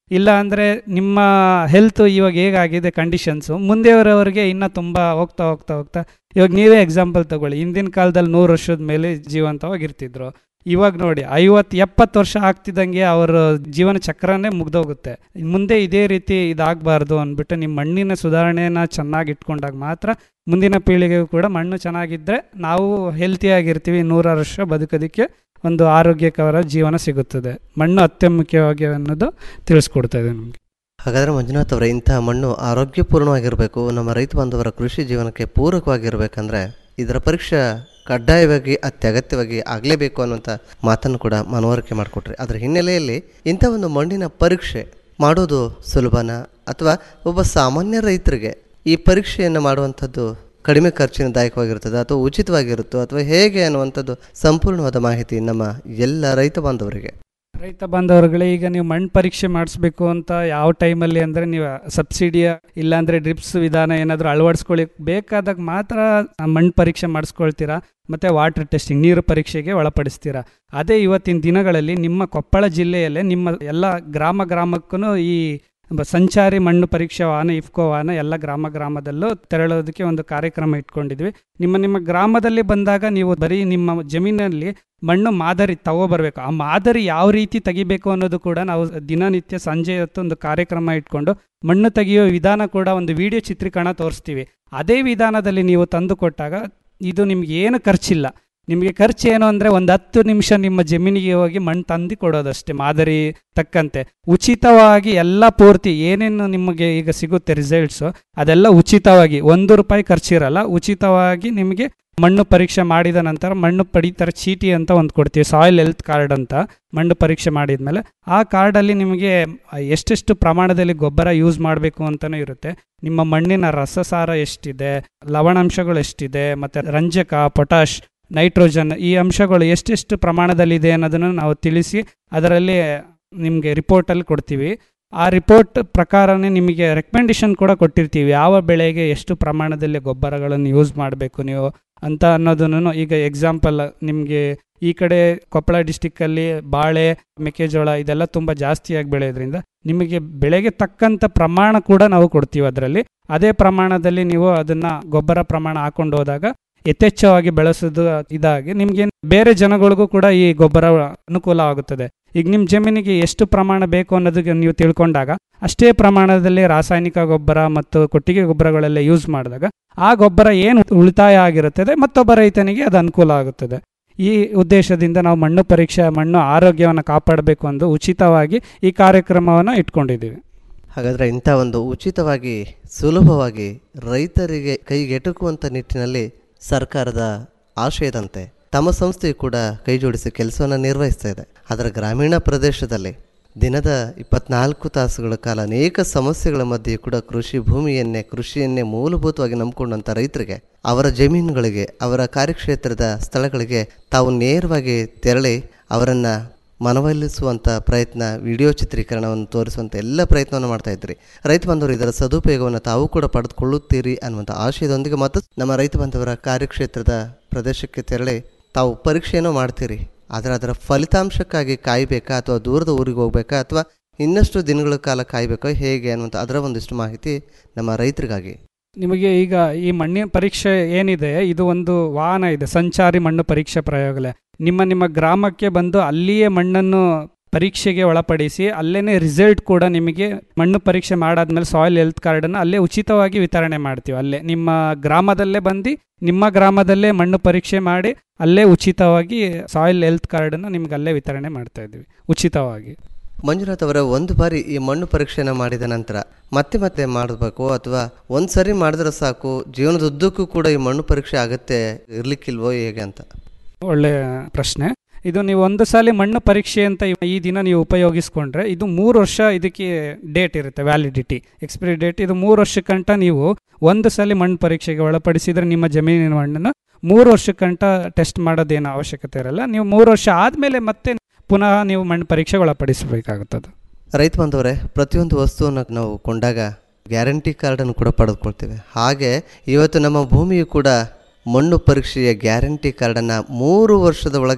ಇಲ್ಲ ಅಂದರೆ ನಿಮ್ಮ ಹೆಲ್ತ್ ಇವಾಗ ಹೇಗಾಗಿದೆ ಕಂಡೀಷನ್ಸು ಮುಂದೆಯವರವರಿಗೆ ಇನ್ನೂ ತುಂಬ ಹೋಗ್ತಾ ಹೋಗ್ತಾ ಹೋಗ್ತಾ ಇವಾಗ ನೀವೇ ಎಕ್ಸಾಂಪಲ್ ತಗೊಳ್ಳಿ ಹಿಂದಿನ ಕಾಲದಲ್ಲಿ ನೂರು ವರ್ಷದ ಮೇಲೆ ಜೀವಂತವಾಗಿರ್ತಿದ್ರು ಇವಾಗ ನೋಡಿ ಐವತ್ತು ಎಪ್ಪತ್ತು ವರ್ಷ ಆಗ್ತಿದ್ದಂಗೆ ಅವರ ಜೀವನ ಚಕ್ರನೇ ಮುಗ್ದೋಗುತ್ತೆ ಮುಂದೆ ಇದೇ ರೀತಿ ಇದಾಗಬಾರ್ದು ಅಂದ್ಬಿಟ್ಟು ನಿಮ್ಮ ಮಣ್ಣಿನ ಸುಧಾರಣೆನ ಚೆನ್ನಾಗಿ ಇಟ್ಕೊಂಡಾಗ ಮಾತ್ರ ಮುಂದಿನ ಪೀಳಿಗೆಗೂ ಕೂಡ ಮಣ್ಣು ಚೆನ್ನಾಗಿದ್ದರೆ ನಾವು ಹೆಲ್ತಿಯಾಗಿರ್ತೀವಿ ನೂರಾರು ವರ್ಷ ಬದುಕೋದಕ್ಕೆ ಒಂದು ಆರೋಗ್ಯಕರ ಜೀವನ ಸಿಗುತ್ತದೆ ಮಣ್ಣು ಅತ್ಯಮುಖ್ಯವಾಗಿ ಅನ್ನೋದು ತಿಳಿಸ್ಕೊಡ್ತಾ ಇದೆ ನಮಗೆ ಹಾಗಾದರೆ ಮಂಜುನಾಥ್ ಅವರೇ ಇಂತಹ ಮಣ್ಣು ಆರೋಗ್ಯಪೂರ್ಣವಾಗಿರಬೇಕು ನಮ್ಮ ರೈತ ಬಾಂಧವರ ಕೃಷಿ ಜೀವನಕ್ಕೆ ಪೂರಕವಾಗಿರಬೇಕಂದ್ರೆ ಇದರ ಪರೀಕ್ಷೆ ಕಡ್ಡಾಯವಾಗಿ ಅತ್ಯಗತ್ಯವಾಗಿ ಆಗಲೇಬೇಕು ಅನ್ನುವಂಥ ಮಾತನ್ನು ಕೂಡ ಮನವರಿಕೆ ಮಾಡಿಕೊಟ್ರಿ ಅದರ ಹಿನ್ನೆಲೆಯಲ್ಲಿ ಇಂಥ ಒಂದು ಮಣ್ಣಿನ ಪರೀಕ್ಷೆ ಮಾಡೋದು ಸುಲಭನ ಅಥವಾ ಒಬ್ಬ ಸಾಮಾನ್ಯ ರೈತರಿಗೆ ಈ ಪರೀಕ್ಷೆಯನ್ನು ಮಾಡುವಂಥದ್ದು ಕಡಿಮೆ ಖರ್ಚಿನದಾಯಕವಾಗಿರುತ್ತದೆ ಅಥವಾ ಉಚಿತವಾಗಿರುತ್ತೋ ಅಥವಾ ಹೇಗೆ ಅನ್ನುವಂಥದ್ದು ಸಂಪೂರ್ಣವಾದ ಮಾಹಿತಿ ನಮ್ಮ ಎಲ್ಲ ರೈತ ಬಾಂಧವರಿಗೆ ರೈತ ಬಾಂಧವರುಗಳೇ ಈಗ ನೀವು ಮಣ್ಣು ಪರೀಕ್ಷೆ ಮಾಡಿಸ್ಬೇಕು ಅಂತ ಯಾವ ಟೈಮಲ್ಲಿ ಅಂದರೆ ನೀವು ಸಬ್ಸಿಡಿಯ ಇಲ್ಲಾಂದರೆ ಡ್ರಿಪ್ಸ್ ವಿಧಾನ ಏನಾದರೂ ಅಳವಡಿಸ್ಕೊಳ್ಳಿ ಬೇಕಾದಾಗ ಮಾತ್ರ ಮಣ್ಣು ಪರೀಕ್ಷೆ ಮಾಡಿಸ್ಕೊಳ್ತೀರಾ ಮತ್ತು ವಾಟರ್ ಟೆಸ್ಟಿಂಗ್ ನೀರು ಪರೀಕ್ಷೆಗೆ ಒಳಪಡಿಸ್ತೀರಾ ಅದೇ ಇವತ್ತಿನ ದಿನಗಳಲ್ಲಿ ನಿಮ್ಮ ಕೊಪ್ಪಳ ಜಿಲ್ಲೆಯಲ್ಲೇ ನಿಮ್ಮ ಎಲ್ಲ ಗ್ರಾಮ ಗ್ರಾಮಕ್ಕೂ ಈ ಬ- ಸಂಚಾರಿ ಮಣ್ಣು ಪರೀಕ್ಷಾ ವಾಹನ ಇಫ್ಕೋ ವಾಹನ ಎಲ್ಲ ಗ್ರಾಮ ಗ್ರಾಮದಲ್ಲೂ ತೆರಳೋದಕ್ಕೆ ಒಂದು ಕಾರ್ಯಕ್ರಮ ಇಟ್ಕೊಂಡಿದ್ವಿ ನಿಮ್ಮ ನಿಮ್ಮ ಗ್ರಾಮದಲ್ಲಿ ಬಂದಾಗ ನೀವು ಬರೀ ನಿಮ್ಮ ಜಮೀನಲ್ಲಿ ಮಣ್ಣು ಮಾದರಿ ತಗೋಬರ್ಬೇಕು ಆ ಮಾದರಿ ಯಾವ ರೀತಿ ತೆಗಿಬೇಕು ಅನ್ನೋದು ಕೂಡ ನಾವು ದಿನನಿತ್ಯ ಸಂಜೆ ಹೊತ್ತು ಒಂದು ಕಾರ್ಯಕ್ರಮ ಇಟ್ಕೊಂಡು ಮಣ್ಣು ತೆಗೆಯೋ ವಿಧಾನ ಕೂಡ ಒಂದು ವಿಡಿಯೋ ಚಿತ್ರೀಕರಣ ತೋರಿಸ್ತೀವಿ ಅದೇ ವಿಧಾನದಲ್ಲಿ ನೀವು ತಂದು ಕೊಟ್ಟಾಗ ಇದು ನಿಮ್ಗೆ ಏನು ಖರ್ಚಿಲ್ಲ ನಿಮಗೆ ಖರ್ಚು ಏನು ಅಂದರೆ ಒಂದು ಹತ್ತು ನಿಮಿಷ ನಿಮ್ಮ ಜಮೀನಿಗೆ ಹೋಗಿ ಮಣ್ಣು ತಂದು ಕೊಡೋದಷ್ಟೇ ಮಾದರಿ ತಕ್ಕಂತೆ ಉಚಿತವಾಗಿ ಎಲ್ಲ ಪೂರ್ತಿ ಏನೇನು ನಿಮಗೆ ಈಗ ಸಿಗುತ್ತೆ ರಿಸಲ್ಟ್ಸು ಅದೆಲ್ಲ ಉಚಿತವಾಗಿ ಒಂದು ರೂಪಾಯಿ ಖರ್ಚಿರಲ್ಲ ಉಚಿತವಾಗಿ ನಿಮಗೆ ಮಣ್ಣು ಪರೀಕ್ಷೆ ಮಾಡಿದ ನಂತರ ಮಣ್ಣು ಪಡಿತರ ಚೀಟಿ ಅಂತ ಒಂದು ಕೊಡ್ತೀವಿ ಸಾಯಿಲ್ ಹೆಲ್ತ್ ಕಾರ್ಡ್ ಅಂತ ಮಣ್ಣು ಪರೀಕ್ಷೆ ಮಾಡಿದ್ಮೇಲೆ ಆ ಕಾರ್ಡಲ್ಲಿ ನಿಮಗೆ ಎಷ್ಟೆಷ್ಟು ಪ್ರಮಾಣದಲ್ಲಿ ಗೊಬ್ಬರ ಯೂಸ್ ಮಾಡಬೇಕು ಅಂತಲೂ ಇರುತ್ತೆ ನಿಮ್ಮ ಮಣ್ಣಿನ ರಸಸಾರ ಎಷ್ಟಿದೆ ಲವಣಾಂಶಗಳು ಎಷ್ಟಿದೆ ಮತ್ತು ರಂಜಕ ಪೊಟಾಷ್ ನೈಟ್ರೋಜನ್ ಈ ಅಂಶಗಳು ಎಷ್ಟೆಷ್ಟು ಪ್ರಮಾಣದಲ್ಲಿದೆ ಅನ್ನೋದನ್ನು ನಾವು ತಿಳಿಸಿ ಅದರಲ್ಲಿ ನಿಮಗೆ ರಿಪೋರ್ಟಲ್ಲಿ ಕೊಡ್ತೀವಿ ಆ ರಿಪೋರ್ಟ್ ಪ್ರಕಾರನೇ ನಿಮಗೆ ರೆಕಮೆಂಡೇಶನ್ ಕೂಡ ಕೊಟ್ಟಿರ್ತೀವಿ ಯಾವ ಬೆಳೆಗೆ ಎಷ್ಟು ಪ್ರಮಾಣದಲ್ಲಿ ಗೊಬ್ಬರಗಳನ್ನು ಯೂಸ್ ಮಾಡಬೇಕು ನೀವು ಅಂತ ಅನ್ನೋದನ್ನು ಈಗ ಎಕ್ಸಾಂಪಲ್ ನಿಮಗೆ ಈ ಕಡೆ ಕೊಪ್ಪಳ ಡಿಸ್ಟಿಕ್ಕಲ್ಲಿ ಬಾಳೆ ಮೆಕ್ಕೆಜೋಳ ಇದೆಲ್ಲ ತುಂಬ ಜಾಸ್ತಿಯಾಗಿ ಬೆಳೆಯೋದ್ರಿಂದ ನಿಮಗೆ ಬೆಳೆಗೆ ತಕ್ಕಂಥ ಪ್ರಮಾಣ ಕೂಡ ನಾವು ಕೊಡ್ತೀವಿ ಅದರಲ್ಲಿ ಅದೇ ಪ್ರಮಾಣದಲ್ಲಿ ನೀವು ಅದನ್ನು ಗೊಬ್ಬರ ಪ್ರಮಾಣ ಹಾಕೊಂಡು ಹೋದಾಗ ಯಥೇಚ್ಛವಾಗಿ ಬೆಳೆಸೋದು ಇದಾಗಿ ನಿಮಗೆ ಬೇರೆ ಜನಗಳಿಗೂ ಕೂಡ ಈ ಗೊಬ್ಬರ ಅನುಕೂಲ ಆಗುತ್ತದೆ ಈಗ ನಿಮ್ಮ ಜಮೀನಿಗೆ ಎಷ್ಟು ಪ್ರಮಾಣ ಬೇಕು ಅನ್ನೋದಕ್ಕೆ ನೀವು ತಿಳ್ಕೊಂಡಾಗ ಅಷ್ಟೇ ಪ್ರಮಾಣದಲ್ಲಿ ರಾಸಾಯನಿಕ ಗೊಬ್ಬರ ಮತ್ತು ಕೊಟ್ಟಿಗೆ ಗೊಬ್ಬರಗಳೆಲ್ಲ ಯೂಸ್ ಮಾಡಿದಾಗ ಆ ಗೊಬ್ಬರ ಏನು ಉಳಿತಾಯ ಆಗಿರುತ್ತದೆ ಮತ್ತೊಬ್ಬ ರೈತನಿಗೆ ಅದು ಅನುಕೂಲ ಆಗುತ್ತದೆ ಈ ಉದ್ದೇಶದಿಂದ ನಾವು ಮಣ್ಣು ಪರೀಕ್ಷೆ ಮಣ್ಣು ಆರೋಗ್ಯವನ್ನು ಕಾಪಾಡಬೇಕು ಎಂದು ಉಚಿತವಾಗಿ ಈ ಕಾರ್ಯಕ್ರಮವನ್ನು ಇಟ್ಕೊಂಡಿದ್ದೀವಿ ಹಾಗಾದರೆ ಇಂಥ ಒಂದು ಉಚಿತವಾಗಿ ಸುಲಭವಾಗಿ ರೈತರಿಗೆ ಕೈಗೆಟುಕುವಂಥ ನಿಟ್ಟಿನಲ್ಲಿ ಸರ್ಕಾರದ ಆಶಯದಂತೆ ತಮ್ಮ ಸಂಸ್ಥೆಯು ಕೂಡ ಕೈ ಜೋಡಿಸಿ ಕೆಲಸವನ್ನು ನಿರ್ವಹಿಸ್ತಾ ಇದೆ ಅದರ ಗ್ರಾಮೀಣ ಪ್ರದೇಶದಲ್ಲಿ ದಿನದ ಇಪ್ಪತ್ನಾಲ್ಕು ತಾಸುಗಳ ಕಾಲ ಅನೇಕ ಸಮಸ್ಯೆಗಳ ಮಧ್ಯೆ ಕೂಡ ಕೃಷಿ ಭೂಮಿಯನ್ನೇ ಕೃಷಿಯನ್ನೇ ಮೂಲಭೂತವಾಗಿ ನಂಬಿಕೊಂಡಂಥ ರೈತರಿಗೆ ಅವರ ಜಮೀನುಗಳಿಗೆ ಅವರ ಕಾರ್ಯಕ್ಷೇತ್ರದ ಸ್ಥಳಗಳಿಗೆ ತಾವು ನೇರವಾಗಿ ತೆರಳಿ ಅವರನ್ನು ಮನವೊಲಿಸುವಂಥ ಪ್ರಯತ್ನ ವಿಡಿಯೋ ಚಿತ್ರೀಕರಣವನ್ನು ತೋರಿಸುವಂಥ ಎಲ್ಲ ಪ್ರಯತ್ನವನ್ನು ಮಾಡ್ತಾ ಇದ್ರಿ ರೈತ ಬಾಂಧವರು ಇದರ ಸದುಪಯೋಗವನ್ನು ತಾವು ಕೂಡ ಪಡೆದುಕೊಳ್ಳುತ್ತೀರಿ ಅನ್ನುವಂಥ ಆಶಯದೊಂದಿಗೆ ಮತ್ತು ನಮ್ಮ ರೈತ ಬಾಂಧವರ ಕಾರ್ಯಕ್ಷೇತ್ರದ ಪ್ರದೇಶಕ್ಕೆ ತೆರಳಿ ತಾವು ಪರೀಕ್ಷೆಯನ್ನು ಮಾಡ್ತೀರಿ ಆದರೆ ಅದರ ಫಲಿತಾಂಶಕ್ಕಾಗಿ ಕಾಯಬೇಕಾ ಅಥವಾ ದೂರದ ಊರಿಗೆ ಹೋಗ್ಬೇಕಾ ಅಥವಾ ಇನ್ನಷ್ಟು ದಿನಗಳ ಕಾಲ ಕಾಯಬೇಕೋ ಹೇಗೆ ಅನ್ನುವಂಥ ಅದರ ಒಂದಿಷ್ಟು ಮಾಹಿತಿ ನಮ್ಮ ರೈತರಿಗಾಗಿ ನಿಮಗೆ ಈಗ ಈ ಮಣ್ಣಿನ ಪರೀಕ್ಷೆ ಏನಿದೆ ಇದು ಒಂದು ವಾಹನ ಇದೆ ಸಂಚಾರಿ ಮಣ್ಣು ಪರೀಕ್ಷಾ ಪ್ರಯೋಗಾಲಯ ನಿಮ್ಮ ನಿಮ್ಮ ಗ್ರಾಮಕ್ಕೆ ಬಂದು ಅಲ್ಲಿಯೇ ಮಣ್ಣನ್ನು ಪರೀಕ್ಷೆಗೆ ಒಳಪಡಿಸಿ ಅಲ್ಲೇ ರಿಸಲ್ಟ್ ಕೂಡ ನಿಮಗೆ ಮಣ್ಣು ಪರೀಕ್ಷೆ ಮಾಡಾದ್ಮೇಲೆ ಸಾಯಿಲ್ ಹೆಲ್ತ್ ಕಾರ್ಡನ್ನು ಅಲ್ಲೇ ಉಚಿತವಾಗಿ ವಿತರಣೆ ಮಾಡ್ತೀವಿ ಅಲ್ಲೇ ನಿಮ್ಮ ಗ್ರಾಮದಲ್ಲೇ ಬಂದು ನಿಮ್ಮ ಗ್ರಾಮದಲ್ಲೇ ಮಣ್ಣು ಪರೀಕ್ಷೆ ಮಾಡಿ ಅಲ್ಲೇ ಉಚಿತವಾಗಿ ಸಾಯಿಲ್ ಹೆಲ್ತ್ ಕಾರ್ಡನ್ನು ನಿಮ್ಗೆ ಅಲ್ಲೇ ವಿತರಣೆ ಮಾಡ್ತಾ ಇದ್ದೀವಿ ಉಚಿತವಾಗಿ ಮಂಜುನಾಥ್ ಅವರ ಒಂದು ಬಾರಿ ಈ ಮಣ್ಣು ಪರೀಕ್ಷೆನ ಮಾಡಿದ ನಂತರ ಮತ್ತೆ ಮತ್ತೆ ಮಾಡಬೇಕು ಅಥವಾ ಒಂದು ಸರಿ ಮಾಡಿದ್ರೆ ಸಾಕು ಜೀವನದುದ್ದಕ್ಕೂ ಕೂಡ ಈ ಮಣ್ಣು ಪರೀಕ್ಷೆ ಆಗತ್ತೆ ಇರ್ಲಿಕ್ಕಿಲ್ವೋ ಹೇಗೆ ಅಂತ ಒಳ್ಳೆಯ ಪ್ರಶ್ನೆ ಇದು ನೀವು ಒಂದು ಸಾಲಿ ಮಣ್ಣು ಪರೀಕ್ಷೆ ಅಂತ ಇವ್- ಈ ದಿನ ನೀವು ಉಪಯೋಗಿಸ್ಕೊಂಡ್ರೆ ಇದು ಮೂರು ವರ್ಷ ಇದಕ್ಕೆ ಡೇಟ್ ಇರುತ್ತೆ ವ್ಯಾಲಿಡಿಟಿ ಎಕ್ಸ್ಪೈರಿ ಡೇಟ್ ಇದು ಮೂರು ವರ್ಷಕ್ಕಂಟ ನೀವು ಒಂದು ಸಲ ಮಣ್ಣು ಪರೀಕ್ಷೆಗೆ ಒಳಪಡಿಸಿದ್ರೆ ನಿಮ್ಮ ಜಮೀನಿನ ಮಣ್ಣನ್ನು ಮೂರು ವರ್ಷಕ್ಕಂಟ ಟೆಸ್ಟ್ ಮಾಡೋದೇನು ಅವಶ್ಯಕತೆ ಇರಲ್ಲ ನೀವು ಮೂರು ವರ್ಷ ಆದಮೇಲೆ ಮತ್ತೆ ಪುನಃ ನೀವು ಮಣ್ಣು ಪರೀಕ್ಷೆಗೆ ಒಳಪಡಿಸಬೇಕಾಗುತ್ತದೆ ರೈತ ಬಾಂಧವರೇ ಪ್ರತಿಯೊಂದು ವಸ್ತುವನ್ನು ನಾವು ಕೊಂಡಾಗ ಗ್ಯಾರಂಟಿ ಕಾರ್ಡನ್ನು ಕೂಡ ಪಡೆದುಕೊಳ್ತೇವೆ ಹಾಗೆ ಇವತ್ತು ನಮ್ಮ ಭೂಮಿಯು ಕೂಡ ಮಣ್ಣು ಪರೀಕ್ಷೆಯ ಗ್ಯಾರಂಟಿ ಕಾರ್ಡನ್ನು ಮೂರು ವರ್ಷದ ಒಳಗೆ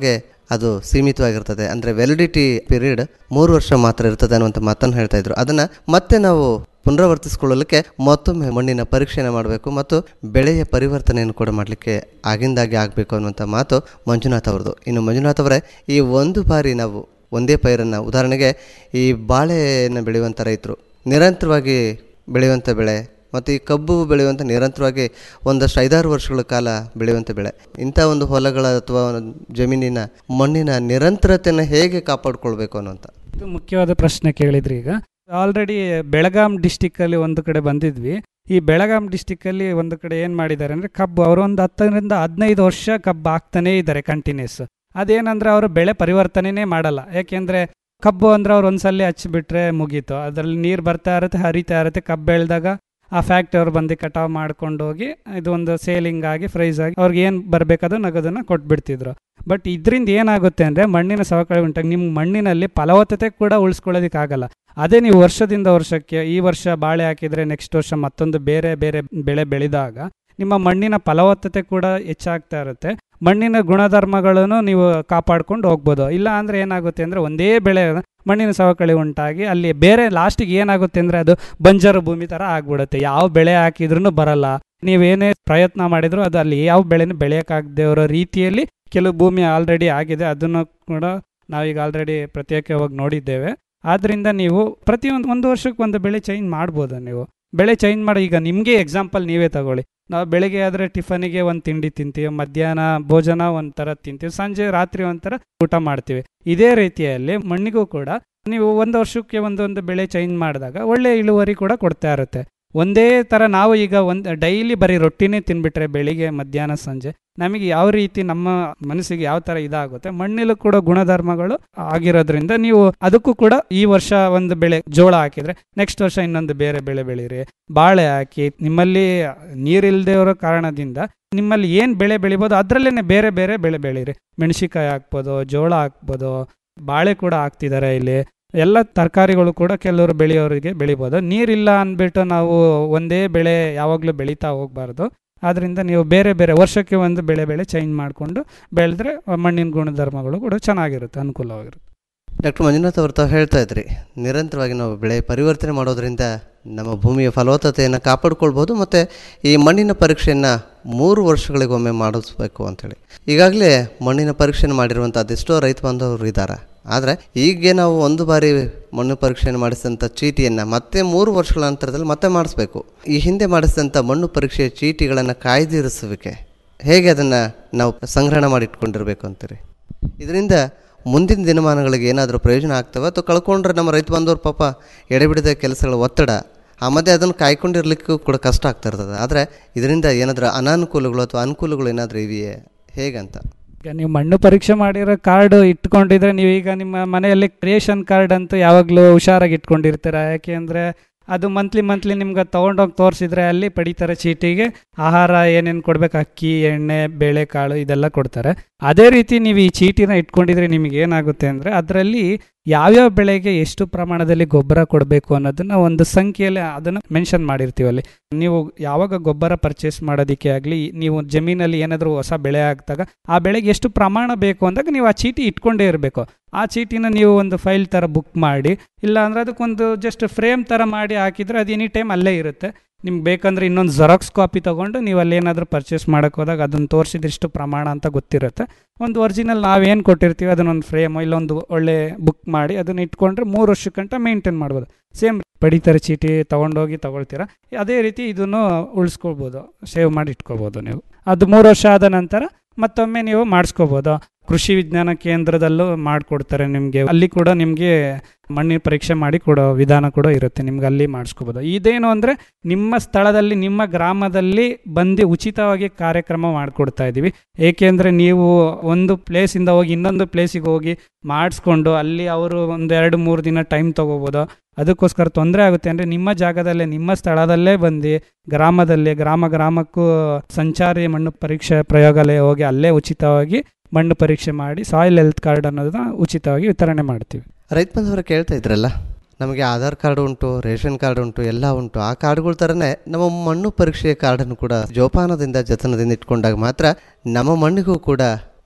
ಅದು ಸೀಮಿತವಾಗಿರ್ತದೆ ಅಂದರೆ ವ್ಯಾಲಿಡಿಟಿ ಪೀರಿಯಡ್ ಮೂರು ವರ್ಷ ಮಾತ್ರ ಇರ್ತದೆ ಅನ್ನುವಂಥ ಮಾತನ್ನು ಹೇಳ್ತಾ ಇದ್ರು ಅದನ್ನು ಮತ್ತೆ ನಾವು ಪುನರಾವರ್ತಿಸಿಕೊಳ್ಳಲಿಕ್ಕೆ ಮತ್ತೊಮ್ಮೆ ಮಣ್ಣಿನ ಪರೀಕ್ಷೆಯನ್ನು ಮಾಡಬೇಕು ಮತ್ತು ಬೆಳೆಯ ಪರಿವರ್ತನೆಯನ್ನು ಕೂಡ ಮಾಡಲಿಕ್ಕೆ ಆಗಿಂದಾಗೆ ಆಗಬೇಕು ಅನ್ನುವಂಥ ಮಾತು ಮಂಜುನಾಥ್ ಅವ್ರದ್ದು ಇನ್ನು ಮಂಜುನಾಥ್ ಅವರೇ ಈ ಒಂದು ಬಾರಿ ನಾವು ಒಂದೇ ಪೈರನ್ನು ಉದಾಹರಣೆಗೆ ಈ ಬಾಳೆಯನ್ನು ಬೆಳೆಯುವಂಥ ರೈತರು ನಿರಂತರವಾಗಿ ಬೆಳೆಯುವಂಥ ಬೆಳೆ ಮತ್ತು ಈ ಕಬ್ಬು ಬೆಳೆಯುವಂಥ ನಿರಂತರವಾಗಿ ಒಂದಷ್ಟು ಐದಾರು ವರ್ಷಗಳ ಕಾಲ ಬೆಳೆಯುವಂಥ ಬೆಳೆ ಇಂಥ ಒಂದು ಹೊಲಗಳ ಅಥವಾ ಒಂದು ಜಮೀನಿನ ಮಣ್ಣಿನ ನಿರಂತರತೆಯನ್ನು ಹೇಗೆ ಕಾಪಾಡಿಕೊಳ್ಬೇಕು ಅನ್ನುವಂಥ ಇದು ಮುಖ್ಯವಾದ ಪ್ರಶ್ನೆ ಕೇಳಿದ್ರಿ ಈಗ ಆಲ್ರೆಡಿ ಬೆಳಗಾಂ ಡಿಸ್ಟಿಕ್ಕಲ್ಲಿ ಒಂದು ಕಡೆ ಬಂದಿದ್ವಿ ಈ ಬೆಳಗಾಂ ಡಿಸ್ಟಿಕ್ಕಲ್ಲಿ ಒಂದು ಕಡೆ ಏನು ಮಾಡಿದ್ದಾರೆ ಅಂದರೆ ಕಬ್ಬು ಅವರು ಒಂದು ಹತ್ತರಿಂದ ಹದಿನೈದು ವರ್ಷ ಕಬ್ಬು ಹಾಕ್ತಾನೇ ಇದ್ದಾರೆ ಕಂಟಿನ್ಯೂಸ್ ಅದೇನಂದ್ರೆ ಅವರು ಬೆಳೆ ಪರಿವರ್ತನೆನೇ ಮಾಡಲ್ಲ ಯಾಕೆಂದರೆ ಕಬ್ಬು ಅಂದ್ರೆ ಅವ್ರು ಒಂದ್ಸಲ ಹಚ್ಚಿಬಿಟ್ರೆ ಮುಗೀತು ಅದರಲ್ಲಿ ನೀರು ಬರ್ತಾ ಇರುತ್ತೆ ಹರಿತಾ ಇರುತ್ತೆ ಕಬ್ಬು ಬೆಳೆದಾಗ ಆ ಫ್ಯಾಕ್ಟ್ರಿ ಅವ್ರು ಬಂದು ಕಟಾವು ಮಾಡ್ಕೊಂಡು ಹೋಗಿ ಇದು ಒಂದು ಸೇಲಿಂಗ್ ಆಗಿ ಫ್ರೈಸ್ ಆಗಿ ಅವ್ರಿಗೆ ಏನು ಬರಬೇಕಾದ ನಗದನ್ನು ಕೊಟ್ಬಿಡ್ತಿದ್ರು ಬಟ್ ಇದರಿಂದ ಏನಾಗುತ್ತೆ ಅಂದರೆ ಮಣ್ಣಿನ ಸವಕಳಿ ಉಂಟಾಗಿ ನಿಮ್ಮ ಮಣ್ಣಿನಲ್ಲಿ ಫಲವತ್ತತೆ ಕೂಡ ಉಳಿಸ್ಕೊಳ್ಳೋದಕ್ಕಾಗಲ್ಲ ಅದೇ ನೀವು ವರ್ಷದಿಂದ ವರ್ಷಕ್ಕೆ ಈ ವರ್ಷ ಬಾಳೆ ಹಾಕಿದರೆ ನೆಕ್ಸ್ಟ್ ವರ್ಷ ಮತ್ತೊಂದು ಬೇರೆ ಬೇರೆ ಬೆಳೆ ಬೆಳೆದಾಗ ನಿಮ್ಮ ಮಣ್ಣಿನ ಫಲವತ್ತತೆ ಕೂಡ ಹೆಚ್ಚಾಗ್ತಾ ಇರುತ್ತೆ ಮಣ್ಣಿನ ಗುಣಧರ್ಮಗಳನ್ನು ನೀವು ಕಾಪಾಡ್ಕೊಂಡು ಹೋಗ್ಬೋದು ಇಲ್ಲ ಅಂದರೆ ಏನಾಗುತ್ತೆ ಅಂದರೆ ಒಂದೇ ಬೆಳೆ ಮಣ್ಣಿನ ಸವಕಳಿ ಉಂಟಾಗಿ ಅಲ್ಲಿ ಬೇರೆ ಲಾಸ್ಟಿಗೆ ಏನಾಗುತ್ತೆ ಅಂದರೆ ಅದು ಬಂಜರು ಭೂಮಿ ಥರ ಆಗ್ಬಿಡುತ್ತೆ ಯಾವ ಬೆಳೆ ಹಾಕಿದ್ರೂ ಬರಲ್ಲ ನೀವೇನೇ ಪ್ರಯತ್ನ ಮಾಡಿದ್ರು ಅದು ಅಲ್ಲಿ ಯಾವ ಬೆಳೆನೂ ಬೆಳೆಯೋಕ್ಕಾಗದೆ ಇರೋ ರೀತಿಯಲ್ಲಿ ಕೆಲವು ಭೂಮಿ ಆಲ್ರೆಡಿ ಆಗಿದೆ ಅದನ್ನು ಕೂಡ ನಾವೀಗ ಆಲ್ರೆಡಿ ಪ್ರತ್ಯೇಕವಾಗಿ ನೋಡಿದ್ದೇವೆ ಆದ್ದರಿಂದ ನೀವು ಪ್ರತಿಯೊಂದು ಒಂದು ವರ್ಷಕ್ಕೆ ಒಂದು ಬೆಳೆ ಚೇಂಜ್ ಮಾಡ್ಬೋದು ನೀವು ಬೆಳೆ ಚೇಂಜ್ ಮಾಡಿ ಈಗ ನಿಮಗೆ ಎಕ್ಸಾಂಪಲ್ ನೀವೇ ತಗೊಳ್ಳಿ ನಾವು ಬೆಳಿಗ್ಗೆ ಆದರೆ ಟಿಫನಿಗೆ ಒಂದು ತಿಂಡಿ ತಿಂತೀವಿ ಮಧ್ಯಾಹ್ನ ಭೋಜನ ಒಂಥರ ತಿಂತೀವಿ ಸಂಜೆ ರಾತ್ರಿ ಒಂಥರ ಊಟ ಮಾಡ್ತೀವಿ ಇದೇ ರೀತಿಯಲ್ಲಿ ಮಣ್ಣಿಗೂ ಕೂಡ ನೀವು ಒಂದು ವರ್ಷಕ್ಕೆ ಒಂದೊಂದು ಬೆಳೆ ಚೇಂಜ್ ಮಾಡಿದಾಗ ಒಳ್ಳೆ ಇಳುವರಿ ಕೂಡ ಕೊಡ್ತಾ ಇರುತ್ತೆ ಒಂದೇ ಥರ ನಾವು ಈಗ ಒಂದು ಡೈಲಿ ಬರೀ ರೊಟ್ಟಿನೇ ತಿನ್ಬಿಟ್ರೆ ಬೆಳಿಗ್ಗೆ ಮಧ್ಯಾಹ್ನ ಸಂಜೆ ನಮಗೆ ಯಾವ ರೀತಿ ನಮ್ಮ ಮನಸ್ಸಿಗೆ ಯಾವ ಥರ ಇದಾಗುತ್ತೆ ಮಣ್ಣಲ್ಲೂ ಕೂಡ ಗುಣಧರ್ಮಗಳು ಆಗಿರೋದ್ರಿಂದ ನೀವು ಅದಕ್ಕೂ ಕೂಡ ಈ ವರ್ಷ ಒಂದು ಬೆಳೆ ಜೋಳ ಹಾಕಿದ್ರೆ ನೆಕ್ಸ್ಟ್ ವರ್ಷ ಇನ್ನೊಂದು ಬೇರೆ ಬೆಳೆ ಬೆಳೀರಿ ಬಾಳೆ ಹಾಕಿ ನಿಮ್ಮಲ್ಲಿ ನೀರಿಲ್ಲದೆ ಇರೋ ಕಾರಣದಿಂದ ನಿಮ್ಮಲ್ಲಿ ಏನು ಬೆಳೆ ಬೆಳಿಬೋದು ಅದರಲ್ಲೇ ಬೇರೆ ಬೇರೆ ಬೆಳೆ ಬೆಳೀರಿ ಮೆಣಸಿಕಾಯಿ ಹಾಕ್ಬೋದು ಜೋಳ ಹಾಕ್ಬೋದು ಬಾಳೆ ಕೂಡ ಹಾಕ್ತಿದ್ದಾರೆ ಇಲ್ಲಿ ಎಲ್ಲ ತರಕಾರಿಗಳು ಕೂಡ ಕೆಲವರು ಬೆಳೆಯೋರಿಗೆ ಬೆಳಿಬೋದು ನೀರಿಲ್ಲ ಅಂದ್ಬಿಟ್ಟು ನಾವು ಒಂದೇ ಬೆಳೆ ಯಾವಾಗಲೂ ಬೆಳೀತಾ ಹೋಗಬಾರ್ದು ಆದ್ದರಿಂದ ನೀವು ಬೇರೆ ಬೇರೆ ವರ್ಷಕ್ಕೆ ಒಂದು ಬೆಳೆ ಬೆಳೆ ಚೇಂಜ್ ಮಾಡಿಕೊಂಡು ಬೆಳೆದ್ರೆ ಮಣ್ಣಿನ ಗುಣಧರ್ಮಗಳು ಕೂಡ ಚೆನ್ನಾಗಿರುತ್ತೆ ಅನುಕೂಲವಾಗಿರುತ್ತೆ ಡಾಕ್ಟರ್ ಮಂಜುನಾಥ್ ಅವರು ತಾವು ಹೇಳ್ತಾ ಇದ್ರಿ ನಿರಂತರವಾಗಿ ನಾವು ಬೆಳೆ ಪರಿವರ್ತನೆ ಮಾಡೋದ್ರಿಂದ ನಮ್ಮ ಭೂಮಿಯ ಫಲವತ್ತತೆಯನ್ನು ಕಾಪಾಡ್ಕೊಳ್ಬೋದು ಮತ್ತು ಈ ಮಣ್ಣಿನ ಪರೀಕ್ಷೆಯನ್ನು ಮೂರು ವರ್ಷಗಳಿಗೊಮ್ಮೆ ಮಾಡಿಸ್ಬೇಕು ಅಂಥೇಳಿ ಈಗಾಗಲೇ ಮಣ್ಣಿನ ಪರೀಕ್ಷೆಯನ್ನು ಮಾಡಿರುವಂಥ ಅದೆಷ್ಟೋ ರೈತ ಬಾಂಧವರು ಇದ್ದಾರೆ ಆದರೆ ಈಗ ನಾವು ಒಂದು ಬಾರಿ ಮಣ್ಣು ಪರೀಕ್ಷೆಯನ್ನು ಮಾಡಿಸಿದಂಥ ಚೀಟಿಯನ್ನು ಮತ್ತೆ ಮೂರು ವರ್ಷಗಳ ನಂತರದಲ್ಲಿ ಮತ್ತೆ ಮಾಡಿಸ್ಬೇಕು ಈ ಹಿಂದೆ ಮಾಡಿಸಿದಂಥ ಮಣ್ಣು ಪರೀಕ್ಷೆಯ ಚೀಟಿಗಳನ್ನು ಕಾಯ್ದಿರಿಸುವಿಕೆ ಹೇಗೆ ಅದನ್ನು ನಾವು ಸಂಗ್ರಹಣ ಮಾಡಿ ಇಟ್ಕೊಂಡಿರ್ಬೇಕು ಅಂತೀರಿ ಇದರಿಂದ ಮುಂದಿನ ದಿನಮಾನಗಳಿಗೆ ಏನಾದರೂ ಪ್ರಯೋಜನ ಆಗ್ತವೆ ಅಥವಾ ಕಳ್ಕೊಂಡ್ರೆ ನಮ್ಮ ರೈತ ಬಾಂಧವ್ರ ಪಾಪ ಎಡೆಬಿಡದ ಕೆಲಸಗಳ ಒತ್ತಡ ಆ ಮಧ್ಯೆ ಅದನ್ನು ಕಾಯ್ಕೊಂಡಿರ್ಲಿಕ್ಕೂ ಕೂಡ ಕಷ್ಟ ಆಗ್ತಾ ಇರ್ತದೆ ಆದರೆ ಇದರಿಂದ ಏನಾದರೂ ಅನಾನುಕೂಲಗಳು ಅಥವಾ ಅನುಕೂಲಗಳು ಏನಾದರೂ ಇವೆಯೇ ಹೇಗಂತ ಈಗ ನೀವು ಮಣ್ಣು ಪರೀಕ್ಷೆ ಮಾಡಿರೋ ಕಾರ್ಡ್ ಇಟ್ಕೊಂಡಿದ್ರೆ ನೀವು ಈಗ ನಿಮ್ಮ ಮನೆಯಲ್ಲಿ ರೇಷನ್ ಕಾರ್ಡ್ ಅಂತೂ ಯಾವಾಗಲೂ ಹುಷಾರಾಗಿ ಇಟ್ಕೊಂಡಿರ್ತೀರ ಯಾಕೆ ಅಂದರೆ ಅದು ಮಂತ್ಲಿ ಮಂತ್ಲಿ ನಿಮ್ಗೆ ತೊಗೊಂಡೋಗಿ ತೋರಿಸಿದ್ರೆ ಅಲ್ಲಿ ಪಡಿತಾರೆ ಚೀಟಿಗೆ ಆಹಾರ ಏನೇನು ಕೊಡ್ಬೇಕು ಅಕ್ಕಿ ಎಣ್ಣೆ ಬೇಳೆ ಕಾಳು ಇದೆಲ್ಲ ಕೊಡ್ತಾರೆ ಅದೇ ರೀತಿ ನೀವು ಈ ಚೀಟಿನ ಇಟ್ಕೊಂಡಿದ್ರೆ ನಿಮಗೆ ಏನಾಗುತ್ತೆ ಅಂದರೆ ಅದರಲ್ಲಿ ಯಾವ್ಯಾವ ಬೆಳೆಗೆ ಎಷ್ಟು ಪ್ರಮಾಣದಲ್ಲಿ ಗೊಬ್ಬರ ಕೊಡಬೇಕು ಅನ್ನೋದನ್ನ ಒಂದು ಸಂಖ್ಯೆಯಲ್ಲಿ ಅದನ್ನು ಮೆನ್ಷನ್ ಮಾಡಿರ್ತೀವಿ ಅಲ್ಲಿ ನೀವು ಯಾವಾಗ ಗೊಬ್ಬರ ಪರ್ಚೇಸ್ ಮಾಡೋದಕ್ಕೆ ಆಗಲಿ ನೀವು ಜಮೀನಲ್ಲಿ ಏನಾದರೂ ಹೊಸ ಬೆಳೆ ಹಾಕಿದಾಗ ಆ ಬೆಳೆಗೆ ಎಷ್ಟು ಪ್ರಮಾಣ ಬೇಕು ಅಂದಾಗ ನೀವು ಆ ಚೀಟಿ ಇಟ್ಕೊಂಡೇ ಇರಬೇಕು ಆ ಚೀಟಿನ ನೀವು ಒಂದು ಫೈಲ್ ಥರ ಬುಕ್ ಮಾಡಿ ಇಲ್ಲ ಅಂದರೆ ಅದಕ್ಕೊಂದು ಜಸ್ಟ್ ಫ್ರೇಮ್ ಥರ ಮಾಡಿ ಹಾಕಿದರೆ ಅದು ಎನಿ ಟೈಮ್ ಅಲ್ಲೇ ಇರುತ್ತೆ ನಿಮ್ಗೆ ಬೇಕಂದ್ರೆ ಇನ್ನೊಂದು ಜೆರಾಕ್ಸ್ ಕಾಪಿ ತೊಗೊಂಡು ನೀವು ಅಲ್ಲೇನಾದರೂ ಪರ್ಚೇಸ್ ಮಾಡೋಕೆ ಹೋದಾಗ ಅದನ್ನು ತೋರಿಸಿದ್ರೆ ಇಷ್ಟು ಪ್ರಮಾಣ ಅಂತ ಗೊತ್ತಿರುತ್ತೆ ಒಂದು ಒರಿಜಿನಲ್ ನಾವೇನು ಕೊಟ್ಟಿರ್ತೀವಿ ಅದನ್ನೊಂದು ಫ್ರೇಮ್ ಇಲ್ಲೊಂದು ಒಳ್ಳೆ ಬುಕ್ ಮಾಡಿ ಅದನ್ನು ಇಟ್ಕೊಂಡ್ರೆ ಮೂರು ವರ್ಷಕ್ಕಂಟ ಮೇಂಟೈನ್ ಮಾಡ್ಬೋದು ಸೇಮ್ ಪಡಿತರ ಚೀಟಿ ತೊಗೊಂಡೋಗಿ ತೊಗೊಳ್ತೀರಾ ಅದೇ ರೀತಿ ಇದನ್ನು ಉಳಿಸ್ಕೊಳ್ಬೋದು ಸೇವ್ ಮಾಡಿ ಇಟ್ಕೊಬೋದು ನೀವು ಅದು ಮೂರು ವರ್ಷ ಆದ ನಂತರ ಮತ್ತೊಮ್ಮೆ ನೀವು ಮಾಡಿಸ್ಕೋಬೋದು ಕೃಷಿ ವಿಜ್ಞಾನ ಕೇಂದ್ರದಲ್ಲೂ ಮಾಡಿಕೊಡ್ತಾರೆ ನಿಮಗೆ ಅಲ್ಲಿ ಕೂಡ ನಿಮಗೆ ಮಣ್ಣಿನ ಪರೀಕ್ಷೆ ಮಾಡಿ ಕೊಡೋ ವಿಧಾನ ಕೂಡ ಇರುತ್ತೆ ನಿಮ್ಗೆ ಅಲ್ಲಿ ಮಾಡಿಸ್ಕೋಬೋದು ಇದೇನು ಅಂದರೆ ನಿಮ್ಮ ಸ್ಥಳದಲ್ಲಿ ನಿಮ್ಮ ಗ್ರಾಮದಲ್ಲಿ ಬಂದು ಉಚಿತವಾಗಿ ಕಾರ್ಯಕ್ರಮ ಮಾಡಿಕೊಡ್ತಾ ಇದ್ದೀವಿ ಏಕೆಂದರೆ ನೀವು ಒಂದು ಪ್ಲೇಸಿಂದ ಹೋಗಿ ಇನ್ನೊಂದು ಪ್ಲೇಸಿಗೆ ಹೋಗಿ ಮಾಡಿಸ್ಕೊಂಡು ಅಲ್ಲಿ ಅವರು ಒಂದು ಎರಡು ಮೂರು ದಿನ ಟೈಮ್ ತೊಗೋಬೋದು ಅದಕ್ಕೋಸ್ಕರ ತೊಂದರೆ ಆಗುತ್ತೆ ಅಂದರೆ ನಿಮ್ಮ ಜಾಗದಲ್ಲೇ ನಿಮ್ಮ ಸ್ಥಳದಲ್ಲೇ ಬಂದು ಗ್ರಾಮದಲ್ಲಿ ಗ್ರಾಮ ಗ್ರಾಮಕ್ಕೂ ಸಂಚಾರಿ ಮಣ್ಣು ಪರೀಕ್ಷೆ ಪ್ರಯೋಗಾಲಯ ಹೋಗಿ ಅಲ್ಲೇ ಉಚಿತವಾಗಿ ಮಣ್ಣು ಪರೀಕ್ಷೆ ಮಾಡಿ ಸಾಯಿಲ್ ಹೆಲ್ತ್ ಕಾರ್ಡ್ ಅನ್ನೋದನ್ನ ಉಚಿತವಾಗಿ ವಿತರಣೆ ಮಾಡ್ತೀವಿ ರೈತ ಬಾಂಧವರು ಕೇಳ್ತಾ ಇದ್ರಲ್ಲ ನಮಗೆ ಆಧಾರ್ ಕಾರ್ಡ್ ಉಂಟು ರೇಷನ್ ಕಾರ್ಡ್ ಉಂಟು ಎಲ್ಲ ಉಂಟು ಆ ಕಾರ್ಡ್ಗಳ ಥರನೇ ನಮ್ಮ ಮಣ್ಣು ಪರೀಕ್ಷೆಯ ಕಾರ್ಡನ್ನು ಕೂಡ ಜೋಪಾನದಿಂದ ಜತನದಿಂದ ಇಟ್ಕೊಂಡಾಗ ಮಾತ್ರ ನಮ್ಮ ಮಣ್ಣಿಗೂ ಕೂಡ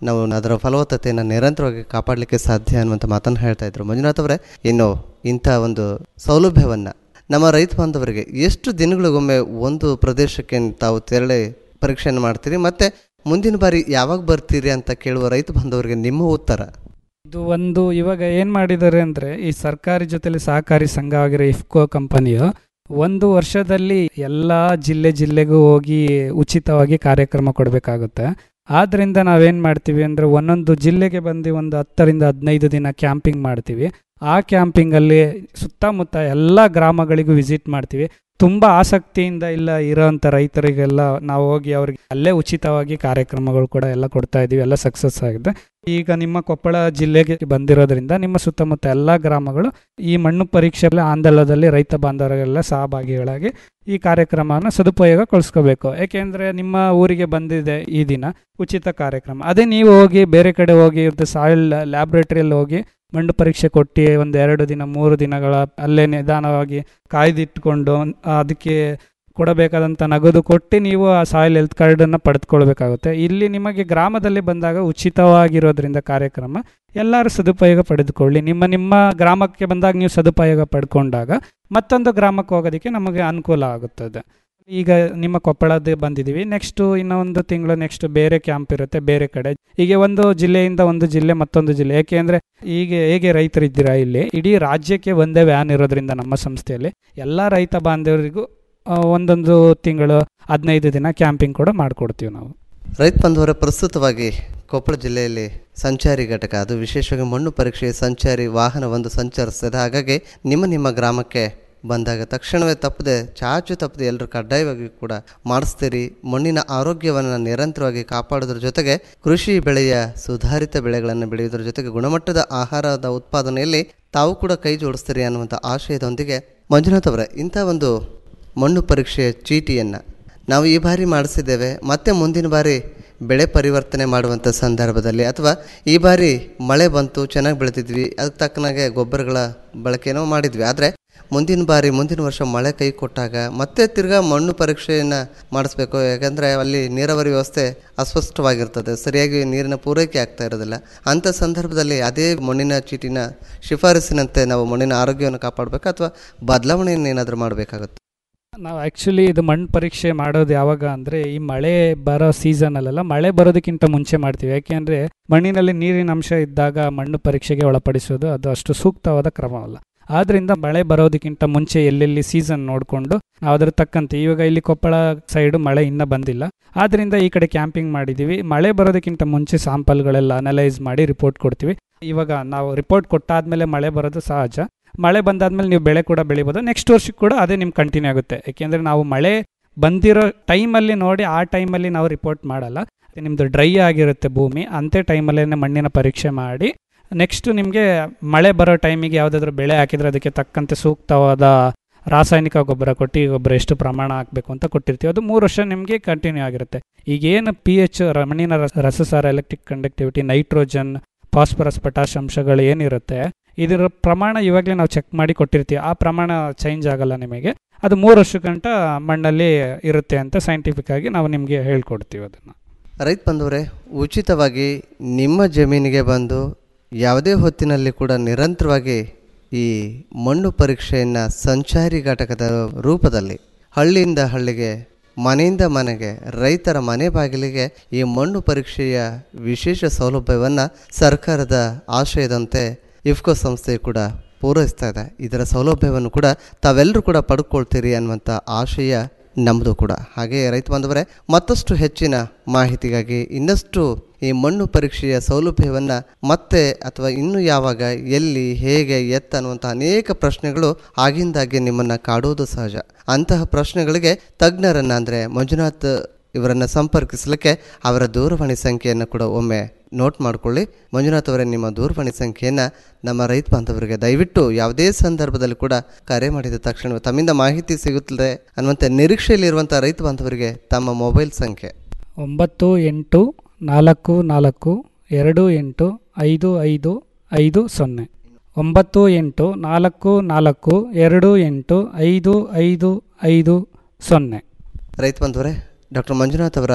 ನಾವು ಅದರ ಫಲವತ್ತತೆಯನ್ನು ನಿರಂತರವಾಗಿ ಕಾಪಾಡಲಿಕ್ಕೆ ಸಾಧ್ಯ ಅನ್ನುವಂಥ ಮಾತನ್ನು ಹೇಳ್ತಾ ಇದ್ರು ಮಂಜುನಾಥ್ ಅವರೇ ಇನ್ನು ಇಂಥ ಒಂದು ಸೌಲಭ್ಯವನ್ನು ನಮ್ಮ ರೈತ ಬಾಂಧವರಿಗೆ ಎಷ್ಟು ದಿನಗಳಿಗೊಮ್ಮೆ ಒಂದು ಪ್ರದೇಶಕ್ಕೆ ತಾವು ತೆರಳಿ ಪರೀಕ್ಷೆಯನ್ನು ಮಾಡ್ತೀರಿ ಮತ್ತು ಮುಂದಿನ ಬಾರಿ ಯಾವಾಗ ಬರ್ತೀರಿ ಅಂತ ಕೇಳುವ ರೈತ ಬಾಂಧವರಿಗೆ ನಿಮ್ಮ ಉತ್ತರ ಇದು ಒಂದು ಇವಾಗ ಏನು ಮಾಡಿದ್ದಾರೆ ಅಂದರೆ ಈ ಸರ್ಕಾರಿ ಜೊತೆಲಿ ಸಹಕಾರಿ ಸಂಘ ಆಗಿರೋ ಇಫ್ಕೋ ಕಂಪನಿಯು ಒಂದು ವರ್ಷದಲ್ಲಿ ಎಲ್ಲ ಜಿಲ್ಲೆ ಜಿಲ್ಲೆಗೂ ಹೋಗಿ ಉಚಿತವಾಗಿ ಕಾರ್ಯಕ್ರಮ ಕೊಡಬೇಕಾಗುತ್ತೆ ಆದ್ದರಿಂದ ನಾವೇನು ಮಾಡ್ತೀವಿ ಅಂದರೆ ಒಂದೊಂದು ಜಿಲ್ಲೆಗೆ ಬಂದು ಒಂದು ಹತ್ತರಿಂದ ಹದಿನೈದು ದಿನ ಕ್ಯಾಂಪಿಂಗ್ ಮಾಡ್ತೀವಿ ಆ ಕ್ಯಾಂಪಿಂಗಲ್ಲಿ ಸುತ್ತಮುತ್ತ ಎಲ್ಲ ಗ್ರಾಮಗಳಿಗೂ ವಿಸಿಟ್ ಮಾಡ್ತೀವಿ ತುಂಬ ಆಸಕ್ತಿಯಿಂದ ಇಲ್ಲ ಇರೋಂಥ ರೈತರಿಗೆಲ್ಲ ನಾವು ಹೋಗಿ ಅವ್ರಿಗೆ ಅಲ್ಲೇ ಉಚಿತವಾಗಿ ಕಾರ್ಯಕ್ರಮಗಳು ಕೂಡ ಎಲ್ಲ ಕೊಡ್ತಾ ಇದ್ದೀವಿ ಎಲ್ಲ ಸಕ್ಸಸ್ ಆಗಿದೆ ಈಗ ನಿಮ್ಮ ಕೊಪ್ಪಳ ಜಿಲ್ಲೆಗೆ ಬಂದಿರೋದ್ರಿಂದ ನಿಮ್ಮ ಸುತ್ತಮುತ್ತ ಎಲ್ಲ ಗ್ರಾಮಗಳು ಈ ಮಣ್ಣು ಪರೀಕ್ಷೆಯಲ್ಲಿ ಆಂದೋಲನದಲ್ಲಿ ರೈತ ಬಾಂಧವರಿಗೆಲ್ಲ ಸಹಭಾಗಿಗಳಾಗಿ ಈ ಕಾರ್ಯಕ್ರಮವನ್ನು ಸದುಪಯೋಗಗೊಳಿಸ್ಕೋಬೇಕು ಯಾಕೆಂದರೆ ನಿಮ್ಮ ಊರಿಗೆ ಬಂದಿದೆ ಈ ದಿನ ಉಚಿತ ಕಾರ್ಯಕ್ರಮ ಅದೇ ನೀವು ಹೋಗಿ ಬೇರೆ ಕಡೆ ಹೋಗಿ ಸಾಯಿಲ್ ಲ್ಯಾಬ್ರೇಟರಿಯಲ್ಲಿ ಹೋಗಿ ಮಣ್ಣು ಪರೀಕ್ಷೆ ಕೊಟ್ಟು ಒಂದು ಎರಡು ದಿನ ಮೂರು ದಿನಗಳ ಅಲ್ಲೇ ನಿಧಾನವಾಗಿ ಕಾಯ್ದಿಟ್ಕೊಂಡು ಅದಕ್ಕೆ ಕೊಡಬೇಕಾದಂಥ ನಗದು ಕೊಟ್ಟು ನೀವು ಆ ಸಾಯಿಲ್ ಹೆಲ್ತ್ ಕಾರ್ಡನ್ನು ಪಡೆದುಕೊಳ್ಬೇಕಾಗುತ್ತೆ ಇಲ್ಲಿ ನಿಮಗೆ ಗ್ರಾಮದಲ್ಲಿ ಬಂದಾಗ ಉಚಿತವಾಗಿರೋದ್ರಿಂದ ಕಾರ್ಯಕ್ರಮ ಎಲ್ಲರೂ ಸದುಪಯೋಗ ಪಡೆದುಕೊಳ್ಳಿ ನಿಮ್ಮ ನಿಮ್ಮ ಗ್ರಾಮಕ್ಕೆ ಬಂದಾಗ ನೀವು ಸದುಪಯೋಗ ಪಡ್ಕೊಂಡಾಗ ಮತ್ತೊಂದು ಗ್ರಾಮಕ್ಕೆ ಹೋಗೋದಕ್ಕೆ ನಮಗೆ ಅನುಕೂಲ ಆಗುತ್ತದೆ ಈಗ ನಿಮ್ಮ ಕೊಪ್ಪಳದ ಬಂದಿದ್ದೀವಿ ನೆಕ್ಸ್ಟು ಇನ್ನೊಂದು ತಿಂಗಳು ನೆಕ್ಸ್ಟ್ ಬೇರೆ ಕ್ಯಾಂಪ್ ಇರುತ್ತೆ ಬೇರೆ ಕಡೆ ಹೀಗೆ ಒಂದು ಜಿಲ್ಲೆಯಿಂದ ಒಂದು ಜಿಲ್ಲೆ ಮತ್ತೊಂದು ಜಿಲ್ಲೆ ಏಕೆಂದರೆ ಈಗ ಹೇಗೆ ರೈತರಿದ್ದೀರಾ ಇಲ್ಲಿ ಇಡೀ ರಾಜ್ಯಕ್ಕೆ ಒಂದೇ ವ್ಯಾನ್ ಇರೋದ್ರಿಂದ ನಮ್ಮ ಸಂಸ್ಥೆಯಲ್ಲಿ ಎಲ್ಲ ರೈತ ಬಾಂಧವರಿಗೂ ಆ, ಒಂದೊಂದು ತಿಂಗಳು ಹದಿನೈದು ದಿನ ಕ್ಯಾಂಪಿಂಗ್ ಕೂಡ ಮಾಡಿಕೊಡ್ತೀವಿ ನಾವು ರೈತ ಬಾಂಧವರ ಪ್ರಸ್ತುತವಾಗಿ ಕೊಪ್ಪಳ ಜಿಲ್ಲೆಯಲ್ಲಿ ಸಂಚಾರಿ ಘಟಕ ಅದು ವಿಶೇಷವಾಗಿ ಮಣ್ಣು ಪರೀಕ್ಷೆ ಸಂಚಾರಿ ವಾಹನ ಒಂದು ಸಂಚರಿಸ್ತದೆ ಹಾಗಾಗಿ ನಿಮ್ಮ ನಿಮ್ಮ ಗ್ರಾಮಕ್ಕೆ ಬಂದಾಗ ತಕ್ಷಣವೇ ತಪ್ಪದೆ ಚಾಚು ತಪ್ಪದೆ ಎಲ್ಲರೂ ಕಡ್ಡಾಯವಾಗಿ ಕೂಡ ಮಾಡಿಸ್ತೀರಿ ಮಣ್ಣಿನ ಆರೋಗ್ಯವನ್ನು ನಿರಂತರವಾಗಿ ಕಾಪಾಡೋದ್ರ ಜೊತೆಗೆ ಕೃಷಿ ಬೆಳೆಯ ಸುಧಾರಿತ ಬೆಳೆಗಳನ್ನು ಬೆಳೆಯೋದ್ರ ಜೊತೆಗೆ ಗುಣಮಟ್ಟದ ಆಹಾರದ ಉತ್ಪಾದನೆಯಲ್ಲಿ ತಾವು ಕೂಡ ಕೈ ಜೋಡಿಸ್ತೀರಿ ಅನ್ನುವಂಥ ಆಶಯದೊಂದಿಗೆ ಮಂಜುನಾಥ್ ಅವರೇ ಇಂಥ ಒಂದು ಮಣ್ಣು ಪರೀಕ್ಷೆಯ ಚೀಟಿಯನ್ನು ನಾವು ಈ ಬಾರಿ ಮಾಡಿಸಿದ್ದೇವೆ ಮತ್ತೆ ಮುಂದಿನ ಬಾರಿ ಬೆಳೆ ಪರಿವರ್ತನೆ ಮಾಡುವಂಥ ಸಂದರ್ಭದಲ್ಲಿ ಅಥವಾ ಈ ಬಾರಿ ಮಳೆ ಬಂತು ಚೆನ್ನಾಗಿ ಬೆಳೆದಿದ್ವಿ ಅದಕ್ಕೆ ತಕ್ಕನಾಗೆ ಗೊಬ್ಬರಗಳ ಬಳಕೆನೋ ಮಾಡಿದ್ವಿ ಆದರೆ ಮುಂದಿನ ಬಾರಿ ಮುಂದಿನ ವರ್ಷ ಮಳೆ ಕೈ ಕೊಟ್ಟಾಗ ಮತ್ತೆ ತಿರ್ಗಾ ಮಣ್ಣು ಪರೀಕ್ಷೆಯನ್ನು ಮಾಡಿಸ್ಬೇಕು ಯಾಕಂದರೆ ಅಲ್ಲಿ ನೀರಾವರಿ ವ್ಯವಸ್ಥೆ ಅಸ್ಪಷ್ಟವಾಗಿರ್ತದೆ ಸರಿಯಾಗಿ ನೀರಿನ ಪೂರೈಕೆ ಆಗ್ತಾ ಇರೋದಿಲ್ಲ ಅಂಥ ಸಂದರ್ಭದಲ್ಲಿ ಅದೇ ಮಣ್ಣಿನ ಚೀಟಿನ ಶಿಫಾರಸಿನಂತೆ ನಾವು ಮಣ್ಣಿನ ಆರೋಗ್ಯವನ್ನು ಕಾಪಾಡಬೇಕಾ ಅಥವಾ ಬದಲಾವಣೆಯನ್ನು ಏನಾದರೂ ಮಾಡಬೇಕಾಗುತ್ತೆ ನಾವು ಆ್ಯಕ್ಚುಲಿ ಇದು ಮಣ್ಣು ಪರೀಕ್ಷೆ ಮಾಡೋದು ಯಾವಾಗ ಅಂದರೆ ಈ ಮಳೆ ಬರೋ ಸೀಸನಲ್ಲೆಲ್ಲ ಮಳೆ ಬರೋದಕ್ಕಿಂತ ಮುಂಚೆ ಮಾಡ್ತೀವಿ ಯಾಕೆಂದರೆ ಮಣ್ಣಿನಲ್ಲಿ ನೀರಿನ ಅಂಶ ಇದ್ದಾಗ ಮಣ್ಣು ಪರೀಕ್ಷೆಗೆ ಒಳಪಡಿಸೋದು ಅದು ಅಷ್ಟು ಸೂಕ್ತವಾದ ಕ್ರಮವಲ್ಲ ಆದ್ದರಿಂದ ಮಳೆ ಬರೋದಕ್ಕಿಂತ ಮುಂಚೆ ಎಲ್ಲೆಲ್ಲಿ ಸೀಸನ್ ನೋಡಿಕೊಂಡು ನಾವು ಅದರ ತಕ್ಕಂತೆ ಇವಾಗ ಇಲ್ಲಿ ಕೊಪ್ಪಳ ಸೈಡು ಮಳೆ ಇನ್ನೂ ಬಂದಿಲ್ಲ ಆದ್ದರಿಂದ ಈ ಕಡೆ ಕ್ಯಾಂಪಿಂಗ್ ಮಾಡಿದ್ದೀವಿ ಮಳೆ ಬರೋದಕ್ಕಿಂತ ಮುಂಚೆ ಸ್ಯಾಂಪಲ್ಗಳೆಲ್ಲ ಅನಲೈಸ್ ಮಾಡಿ ರಿಪೋರ್ಟ್ ಕೊಡ್ತೀವಿ ಇವಾಗ ನಾವು ರಿಪೋರ್ಟ್ ಕೊಟ್ಟಾದ್ಮೇಲೆ ಮಳೆ ಬರೋದು ಸಹಜ ಮಳೆ ಬಂದಾದ್ಮೇಲೆ ನೀವು ಬೆಳೆ ಕೂಡ ಬೆಳಿಬೋದು ನೆಕ್ಸ್ಟ್ ವರ್ಷಕ್ಕೆ ಕೂಡ ಅದೇ ನಿಮ್ಗೆ ಕಂಟಿನ್ಯೂ ಆಗುತ್ತೆ ಯಾಕೆಂದರೆ ನಾವು ಮಳೆ ಬಂದಿರೋ ಟೈಮಲ್ಲಿ ನೋಡಿ ಆ ಟೈಮಲ್ಲಿ ನಾವು ರಿಪೋರ್ಟ್ ಮಾಡಲ್ಲ ನಿಮ್ಮದು ಡ್ರೈ ಆಗಿರುತ್ತೆ ಭೂಮಿ ಅಂತೆ ಟೈಮಲ್ಲೇ ಮಣ್ಣಿನ ಪರೀಕ್ಷೆ ಮಾಡಿ ನೆಕ್ಸ್ಟ್ ನಿಮಗೆ ಮಳೆ ಬರೋ ಟೈಮಿಗೆ ಯಾವುದಾದ್ರೂ ಬೆಳೆ ಹಾಕಿದರೆ ಅದಕ್ಕೆ ತಕ್ಕಂತೆ ಸೂಕ್ತವಾದ ರಾಸಾಯನಿಕ ಗೊಬ್ಬರ ಕೊಟ್ಟಿಗೆ ಗೊಬ್ಬರ ಎಷ್ಟು ಪ್ರಮಾಣ ಹಾಕಬೇಕು ಅಂತ ಕೊಟ್ಟಿರ್ತೀವಿ ಅದು ಮೂರು ವರ್ಷ ನಿಮಗೆ ಕಂಟಿನ್ಯೂ ಆಗಿರುತ್ತೆ ಈಗೇನು ಪಿ ಎಚ್ ಮಣ್ಣಿನ ರಸ ರಸಸಾರ electric conductivity nitrogen phosphorus potash ಅಂಶಗಳು ಏನಿರುತ್ತೆ ಇದರ ಪ್ರಮಾಣ ಇವಾಗಲೇ ನಾವು ಚೆಕ್ ಮಾಡಿ ಕೊಟ್ಟಿರ್ತೀವಿ ಆ ಪ್ರಮಾಣ ಚೇಂಜ್ ಆಗಲ್ಲ ನಿಮಗೆ ಅದು ಮೂರು ವರ್ಷ ಗಂಟ ಮಣ್ಣಲ್ಲಿ ಇರುತ್ತೆ ಅಂತ ಸೈಂಟಿಫಿಕ್ ಆಗಿ ನಾವು ನಿಮಗೆ ಹೇಳ್ಕೊಡ್ತೀವಿ ಅದನ್ನು ರೈತ ಬಂದವರೇ ಉಚಿತವಾಗಿ ನಿಮ್ಮ ಜಮೀನಿಗೆ ಬಂದು ಯಾವುದೇ ಹೊತ್ತಿನಲ್ಲಿ ಕೂಡ ನಿರಂತರವಾಗಿ ಈ ಮಣ್ಣು ಪರೀಕ್ಷೆಯನ್ನು ಸಂಚಾರಿ ಘಟಕದ ರೂಪದಲ್ಲಿ ಹಳ್ಳಿಯಿಂದ ಹಳ್ಳಿಗೆ ಮನೆಯಿಂದ ಮನೆಗೆ ರೈತರ ಮನೆ ಬಾಗಿಲಿಗೆ ಈ ಮಣ್ಣು ಪರೀಕ್ಷೆಯ ವಿಶೇಷ ಸೌಲಭ್ಯವನ್ನು ಸರ್ಕಾರದ ಆಶಯದಂತೆ ಇಫ್ಕೋ ಸಂಸ್ಥೆ ಕೂಡ ಪೂರೈಸ್ತಾ ಇದೆ ಇದರ ಸೌಲಭ್ಯವನ್ನು ಕೂಡ ತಾವೆಲ್ಲರೂ ಕೂಡ ಪಡ್ಕೊಳ್ತೀರಿ ಅನ್ನುವಂಥ ಆಶಯ ನಮ್ಮದು ಕೂಡ ಹಾಗೆ ರೈತ ಬಾಂಧವರೇ ಮತ್ತಷ್ಟು ಹೆಚ್ಚಿನ ಮಾಹಿತಿಗಾಗಿ ಇನ್ನಷ್ಟು ಈ ಮಣ್ಣು ಪರೀಕ್ಷೆಯ ಸೌಲಭ್ಯವನ್ನು ಮತ್ತೆ ಅಥವಾ ಇನ್ನು ಯಾವಾಗ ಎಲ್ಲಿ ಹೇಗೆ ಎತ್ತ ಅನ್ನುವಂಥ ಅನೇಕ ಪ್ರಶ್ನೆಗಳು ಆಗಿಂದಾಗೆ ನಿಮ್ಮನ್ನು ಕಾಡುವುದು ಸಹಜ ಅಂತಹ ಪ್ರಶ್ನೆಗಳಿಗೆ ತಜ್ಞರನ್ನು ಅಂದರೆ ಮಂಜುನಾಥ್ ಇವರನ್ನು ಸಂಪರ್ಕಿಸಲಿಕ್ಕೆ ಅವರ ದೂರವಾಣಿ ಸಂಖ್ಯೆಯನ್ನು ಕೂಡ ಒಮ್ಮೆ ನೋಟ್ ಮಾಡಿಕೊಳ್ಳಿ ಮಂಜುನಾಥ್ ಅವರೇ ನಿಮ್ಮ ದೂರವಾಣಿ ಸಂಖ್ಯೆಯನ್ನು ನಮ್ಮ ರೈತ ಬಾಂಧವರಿಗೆ ದಯವಿಟ್ಟು ಯಾವುದೇ ಸಂದರ್ಭದಲ್ಲಿ ಕೂಡ ಕರೆ ಮಾಡಿದ ತಕ್ಷಣ ತಮ್ಮಿಂದ ಮಾಹಿತಿ ಸಿಗುತ್ತದೆ ಅನ್ನುವಂಥ ನಿರೀಕ್ಷೆಯಲ್ಲಿರುವಂಥ ರೈತ ಬಾಂಧವರಿಗೆ ತಮ್ಮ ಮೊಬೈಲ್ ಸಂಖ್ಯೆ ಒಂಬತ್ತು ಎಂಟು ನಾಲ್ಕು ನಾಲ್ಕು ಎರಡು ಎಂಟು ಐದು ಐದು ಐದು ಸೊನ್ನೆ ಒಂಬತ್ತು ಎಂಟು ನಾಲ್ಕು ನಾಲ್ಕು ಎರಡು ಎಂಟು ಐದು ಐದು ಐದು ಸೊನ್ನೆ ರೈತ ಬಂಧುವರೇ ಡಾಕ್ಟರ್ ಮಂಜುನಾಥ್ ಅವರ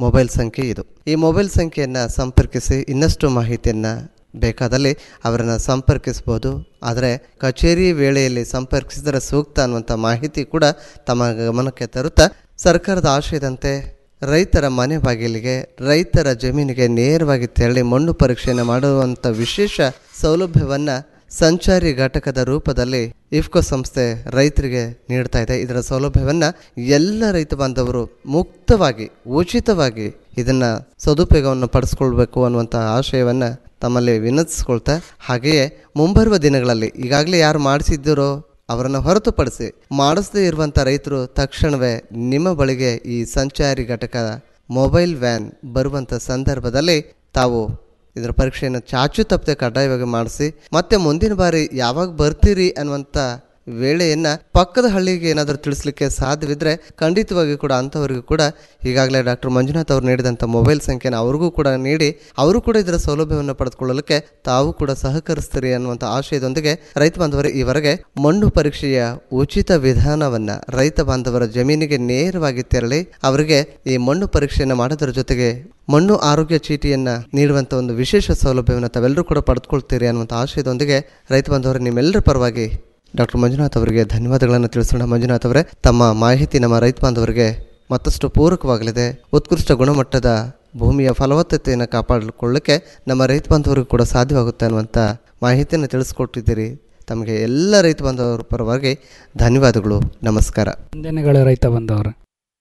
ಮೊಬೈಲ್ ಸಂಖ್ಯೆ ಇದು ಈ ಮೊಬೈಲ್ ಸಂಖ್ಯೆಯನ್ನು ಸಂಪರ್ಕಿಸಿ ಇನ್ನಷ್ಟು ಮಾಹಿತಿಯನ್ನು ಬೇಕಾದಲ್ಲಿ ಅವರನ್ನು ಸಂಪರ್ಕಿಸ್ಬೋದು ಆದರೆ ಕಚೇರಿ ವೇಳೆಯಲ್ಲಿ ಸಂಪರ್ಕಿಸಿದರೆ ಸೂಕ್ತ ಅನ್ನುವಂಥ ಮಾಹಿತಿ ಕೂಡ ತಮ್ಮ ಗಮನಕ್ಕೆ ತರುತ್ತಾ ಸರ್ಕಾರದ ಆಶಯದಂತೆ ರೈತರ ಮನೆ ಬಾಗಿಲಿಗೆ ರೈತರ ಜಮೀನಿಗೆ ನೇರವಾಗಿ ತೆರಳಿ ಮಣ್ಣು ಪರೀಕ್ಷೆಯನ್ನು ಮಾಡುವಂಥ ವಿಶೇಷ ಸೌಲಭ್ಯವನ್ನು ಸಂಚಾರಿ ಘಟಕದ ರೂಪದಲ್ಲಿ ಇಫ್ಕೋ ಸಂಸ್ಥೆ ರೈತರಿಗೆ ನೀಡ್ತಾ ಇದೆ ಇದರ ಸೌಲಭ್ಯವನ್ನು ಎಲ್ಲ ರೈತ ಬಾಂಧವರು ಮುಕ್ತವಾಗಿ ಉಚಿತವಾಗಿ ಇದನ್ನು ಸದುಪಯೋಗವನ್ನು ಪಡಿಸ್ಕೊಳ್ಬೇಕು ಅನ್ನುವಂಥ ಆಶಯವನ್ನು ತಮ್ಮಲ್ಲಿ ವಿನಂತಿಸ್ಕೊಳ್ತಾ ಹಾಗೆಯೇ ಮುಂಬರುವ ದಿನಗಳಲ್ಲಿ ಈಗಾಗಲೇ ಯಾರು ಮಾಡಿಸಿದ್ದೀರೋ ಅವರನ್ನು ಹೊರತುಪಡಿಸಿ ಮಾಡಿಸದೇ ಇರುವಂಥ ರೈತರು ತಕ್ಷಣವೇ ನಿಮ್ಮ ಬಳಿಗೆ ಈ ಸಂಚಾರಿ ಘಟಕ ಮೊಬೈಲ್ ವ್ಯಾನ್ ಬರುವಂಥ ಸಂದರ್ಭದಲ್ಲಿ ತಾವು ಇದರ ಪರೀಕ್ಷೆಯನ್ನು ಚಾಚು ತಪ್ಪದೆ ಕಡ್ಡಾಯವಾಗಿ ಮಾಡಿಸಿ ಮತ್ತೆ ಮುಂದಿನ ಬಾರಿ ಯಾವಾಗ ಬರ್ತೀರಿ ಅನ್ನುವಂಥ ವೇಳೆಯನ್ನು ಪಕ್ಕದ ಹಳ್ಳಿಗೆ ಏನಾದರೂ ತಿಳಿಸ್ಲಿಕ್ಕೆ ಸಾಧ್ಯವಿದ್ದರೆ ಖಂಡಿತವಾಗಿ ಕೂಡ ಅಂಥವರಿಗೂ ಕೂಡ ಈಗಾಗಲೇ ಡಾಕ್ಟರ್ ಮಂಜುನಾಥ್ ಅವರು ನೀಡಿದಂಥ ಮೊಬೈಲ್ ಸಂಖ್ಯೆನ ಅವ್ರಿಗೂ ಕೂಡ ನೀಡಿ ಅವರು ಕೂಡ ಇದರ ಸೌಲಭ್ಯವನ್ನು ಪಡೆದುಕೊಳ್ಳಲಿಕ್ಕೆ ತಾವು ಕೂಡ ಸಹಕರಿಸ್ತೀರಿ ಅನ್ನುವಂಥ ಆಶಯದೊಂದಿಗೆ ರೈತ ಬಾಂಧವರು ಈವರೆಗೆ ಮಣ್ಣು ಪರೀಕ್ಷೆಯ ಉಚಿತ ವಿಧಾನವನ್ನು ರೈತ ಬಾಂಧವರ ಜಮೀನಿಗೆ ನೇರವಾಗಿ ತೆರಳಿ ಅವರಿಗೆ ಈ ಮಣ್ಣು ಪರೀಕ್ಷೆಯನ್ನು ಮಾಡೋದ್ರ ಜೊತೆಗೆ ಮಣ್ಣು ಆರೋಗ್ಯ ಚೀಟಿಯನ್ನು ನೀಡುವಂಥ ಒಂದು ವಿಶೇಷ ಸೌಲಭ್ಯವನ್ನು ತಾವೆಲ್ಲರೂ ಕೂಡ ಪಡೆದುಕೊಳ್ತೀರಿ ಅನ್ನುವಂಥ ಆಶಯದೊಂದಿಗೆ ರೈತ ಬಾಂಧವರು ನಿಮ್ಮೆಲ್ಲರ ಪರವಾಗಿ ಡಾಕ್ಟರ್ ಮಂಜುನಾಥ್ ಅವರಿಗೆ ಧನ್ಯವಾದಗಳನ್ನು ತಿಳಿಸೋಣ ಮಂಜುನಾಥ್ ಅವರೇ ತಮ್ಮ ಮಾಹಿತಿ ನಮ್ಮ ರೈತ ಬಾಂಧವರಿಗೆ ಮತ್ತಷ್ಟು ಪೂರಕವಾಗಲಿದೆ ಉತ್ಕೃಷ್ಟ ಗುಣಮಟ್ಟದ ಭೂಮಿಯ ಫಲವತ್ತತೆಯನ್ನು ಕಾಪಾಡಿಕೊಳ್ಳಕ್ಕೆ ನಮ್ಮ ರೈತ ಬಾಂಧವರಿಗೂ ಕೂಡ ಸಾಧ್ಯವಾಗುತ್ತೆ ಅನ್ನುವಂಥ ಮಾಹಿತಿಯನ್ನು ತಿಳಿಸ್ಕೊಟ್ಟಿದ್ದೀರಿ ತಮಗೆ ಎಲ್ಲ ರೈತ ಬಾಂಧವರ ಪರವಾಗಿ ಧನ್ಯವಾದಗಳು ನಮಸ್ಕಾರ ವಂದನೆಗಳು ರೈತ ಬಂದವರು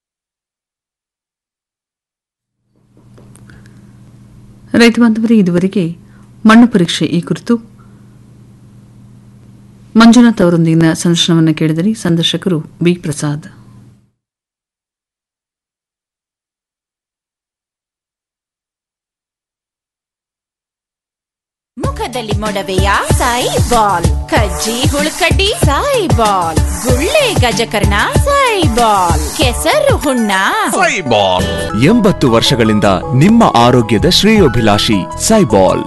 ರೈತ ಬಾಂಧವರೇ ಇದುವರೆಗೆ ಮಣ್ಣು ಪರೀಕ್ಷೆ ಈ ಕುರಿತು ಮಂಜುನಾಥ್ ಅವರೊಂದಿಗಿನ ಸಂದರ್ಶನವನ್ನು ಕೇಳಿದರೆ ಸಂದರ್ಶಕರು ಬಿ ಪ್ರಸಾದ್ ಮುಖದಲ್ಲಿ ಮೊಡವೆಯ ಸಾಯಿ ಬಾಲ್ ಕಜ್ಜಿ ಹುಳುಕಡ್ಡಿ ಸಾಯಿ ಬಾಲ್ ಗುಳ್ಳೆ ಗಜಕರ್ಣ ಸಾಯಿ ಬಾಲ್ ಕೆಸರು ಹುಣ್ಣ ಸೈಬಾಲ್ ಎಂಬತ್ತು ವರ್ಷಗಳಿಂದ ನಿಮ್ಮ ಆರೋಗ್ಯದ ಶ್ರೇಯೋಭಿಲಾಷಿ ಸೈಬಾಲ್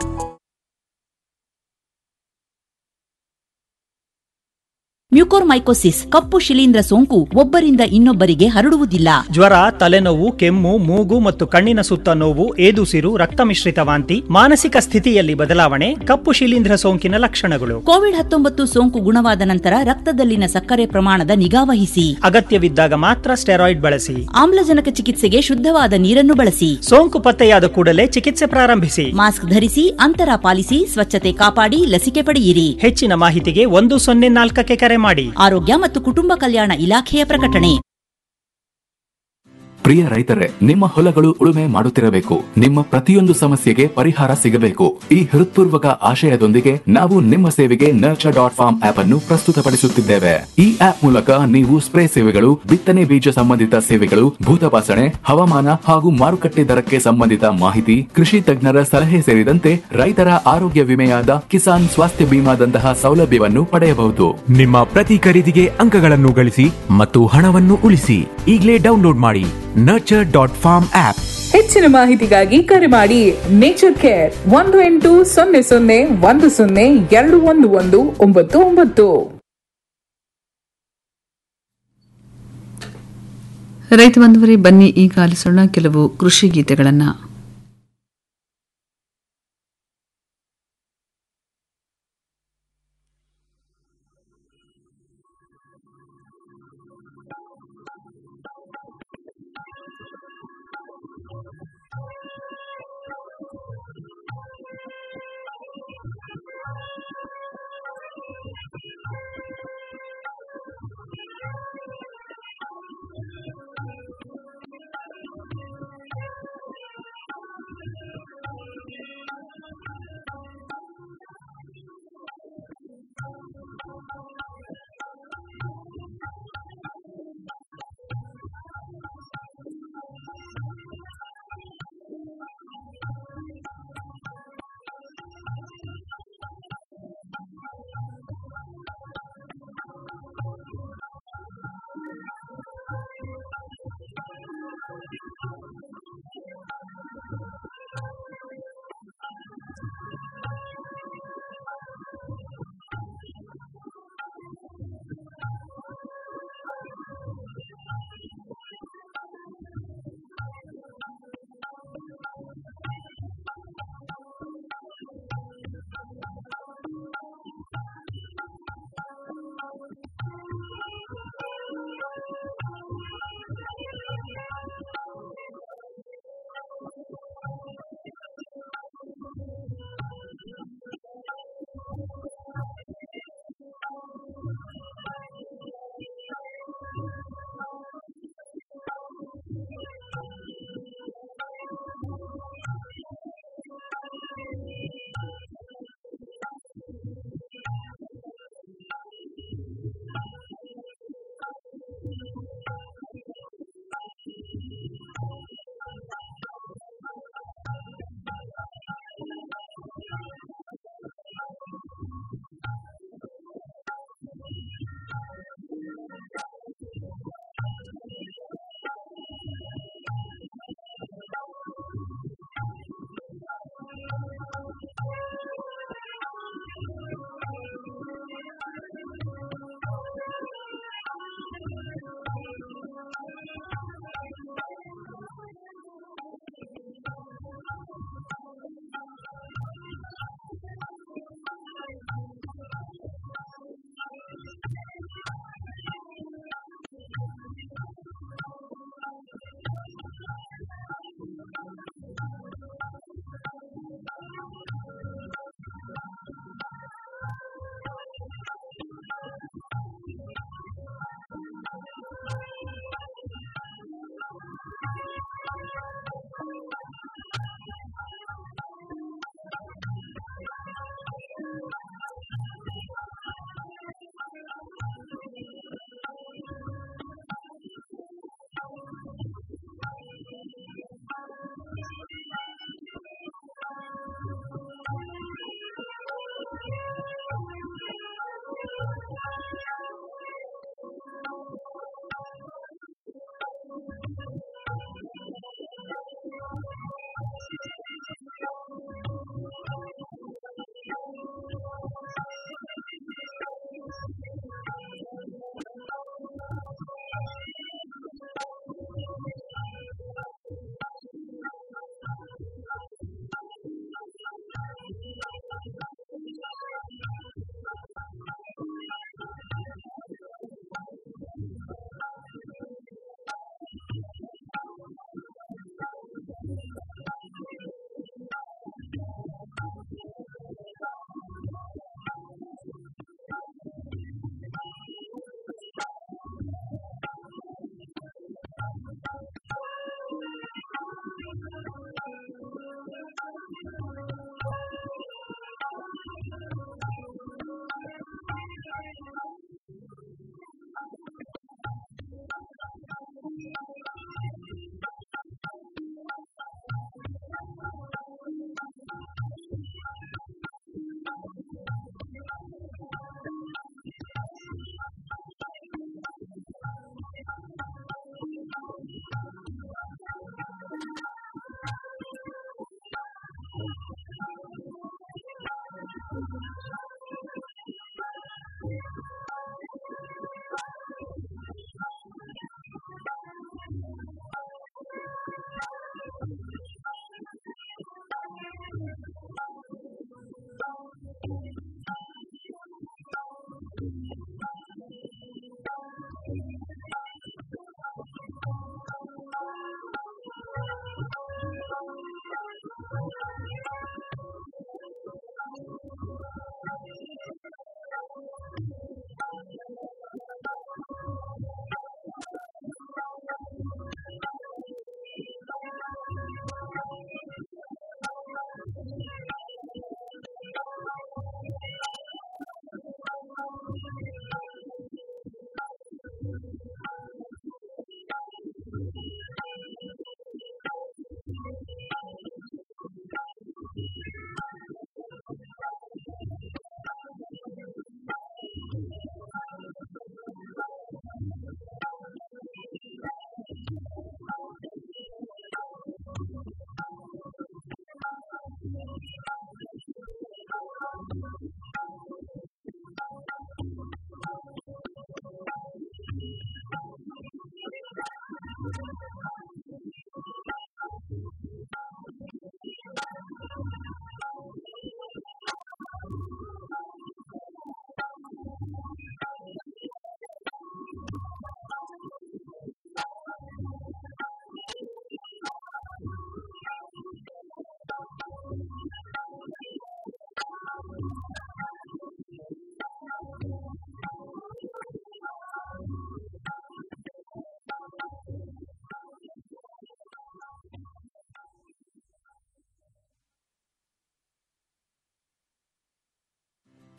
ಮ್ಯೂಕೋರ್ಮೈಕೋಸಿಸ್ ಕಪ್ಪು ಶಿಲೀಂಧ್ರ ಸೋಂಕು ಒಬ್ಬರಿಂದ ಇನ್ನೊಬ್ಬರಿಗೆ ಹರಡುವುದಿಲ್ಲ ಜ್ವರ ತಲೆನೋವು ಕೆಮ್ಮು ಮೂಗು ಮತ್ತು ಕಣ್ಣಿನ ಸುತ್ತ ನೋವು ಏದುಸಿರು ರಕ್ತ ಮಿಶ್ರಿತ ವಾಂತಿ ಮಾನಸಿಕ ಸ್ಥಿತಿಯಲ್ಲಿ ಬದಲಾವಣೆ ಕಪ್ಪು ಶಿಲೀಂಧ್ರ ಸೋಂಕಿನ ಲಕ್ಷಣಗಳು ಕೋವಿಡ್ ಹತ್ತೊಂಬತ್ತು ಸೋಂಕು ಗುಣವಾದ ನಂತರ ರಕ್ತದಲ್ಲಿನ ಸಕ್ಕರೆ ಪ್ರಮಾಣದ ನಿಗಾವಹಿಸಿ ಅಗತ್ಯವಿದ್ದಾಗ ಮಾತ್ರ ಸ್ಟೆರಾಯ್ಡ್ ಬಳಸಿ ಆಮ್ಲಜನಕ ಚಿಕಿತ್ಸೆಗೆ ಶುದ್ಧವಾದ ನೀರನ್ನು ಬಳಸಿ ಸೋಂಕು ಪತ್ತೆಯಾದ ಕೂಡಲೇ ಚಿಕಿತ್ಸೆ ಪ್ರಾರಂಭಿಸಿ ಮಾಸ್ಕ್ ಧರಿಸಿ ಅಂತರ ಪಾಲಿಸಿ ಸ್ವಚ್ಛತೆ ಕಾಪಾಡಿ ಲಸಿಕೆ ಪಡೆಯಿರಿ ಹೆಚ್ಚಿನ ಮಾಹಿತಿಗೆ ಒಂದು ಸೊನ್ನೆ ನಾಲ್ಕಕ್ಕೆ ಕರೆ ಮಾಡಿ ಆರೋಗ್ಯ ಮತ್ತು ಕುಟುಂಬ ಕಲ್ಯಾಣ ಇಲಾಖೆಯ ಪ್ರಕಟಣೆ ಪ್ರಿಯ ರೈತರೇ ನಿಮ್ಮ ಹೊಲಗಳು ಉಳುಮೆ ಮಾಡುತ್ತಿರಬೇಕು ನಿಮ್ಮ ಪ್ರತಿಯೊಂದು ಸಮಸ್ಯೆಗೆ ಪರಿಹಾರ ಸಿಗಬೇಕು ಈ ಹೃತ್ಪೂರ್ವಕ ಆಶಯದೊಂದಿಗೆ ನಾವು ನಿಮ್ಮ ಸೇವೆಗೆ ನರ್ಚರ್ ಡಾಟ್ ಫಾರ್ಮ್ ಆಪ್ ಅನ್ನು ಪ್ರಸ್ತುತಪಡಿಸುತ್ತಿದ್ದೇವೆ ಈ ಆಪ್ ಮೂಲಕ ನೀವು ಸ್ಪ್ರೇ ಸೇವೆಗಳು ಬಿತ್ತನೆ ಬೀಜ ಸಂಬಂಧಿತ ಸೇವೆಗಳು ಭೂತಪಾಸಣೆ ಹವಾಮಾನ ಹಾಗೂ ಮಾರುಕಟ್ಟೆ ದರಕ್ಕೆ ಸಂಬಂಧಿತ ಮಾಹಿತಿ ಕೃಷಿ ತಜ್ಞರ ಸಲಹೆ ಸೇರಿದಂತೆ ರೈತರ ಆರೋಗ್ಯ ವಿಮೆಯಾದ ಕಿಸಾನ್ ಸ್ವಾಸ್ಥ್ಯ ಬಿಮಾದಂತಹ ಸೌಲಭ್ಯವನ್ನು ಪಡೆಯಬಹುದು ನಿಮ್ಮ ಪ್ರತಿ ಖರೀದಿಗೆ ಅಂಕಗಳನ್ನು ಗಳಿಸಿ ಮತ್ತು ಹಣವನ್ನು ಉಳಿಸಿ ಈಗಲೇ ಡೌನ್ಲೋಡ್ ಮಾಡಿ ನರ್ಚರ್ ಡಾಟ್ ಫಾರ್ಮ್ ಆಪ್ ಹೆಚ್ಚಿನ ಮಾಹಿತಿಗಾಗಿ ಕರೆ ಮಾಡಿ ನೇಚರ್ ಕೇರ್ ಒಂದು ಎಂಟು ಸೊನ್ನೆ ಸೊನ್ನೆ ಒಂದು ಸೊನ್ನೆ ಎರಡು ಒಂದು ಒಂದು ಒಂಬತ್ತು ಒಂಬತ್ತು ರೈತ ಬಾಂಧವರೇ ಬನ್ನಿ ಈಗ ಆಲಿಸೋಣ ಕೆಲವು ಕೃಷಿ ಗೀತೆಗಳನ್ನು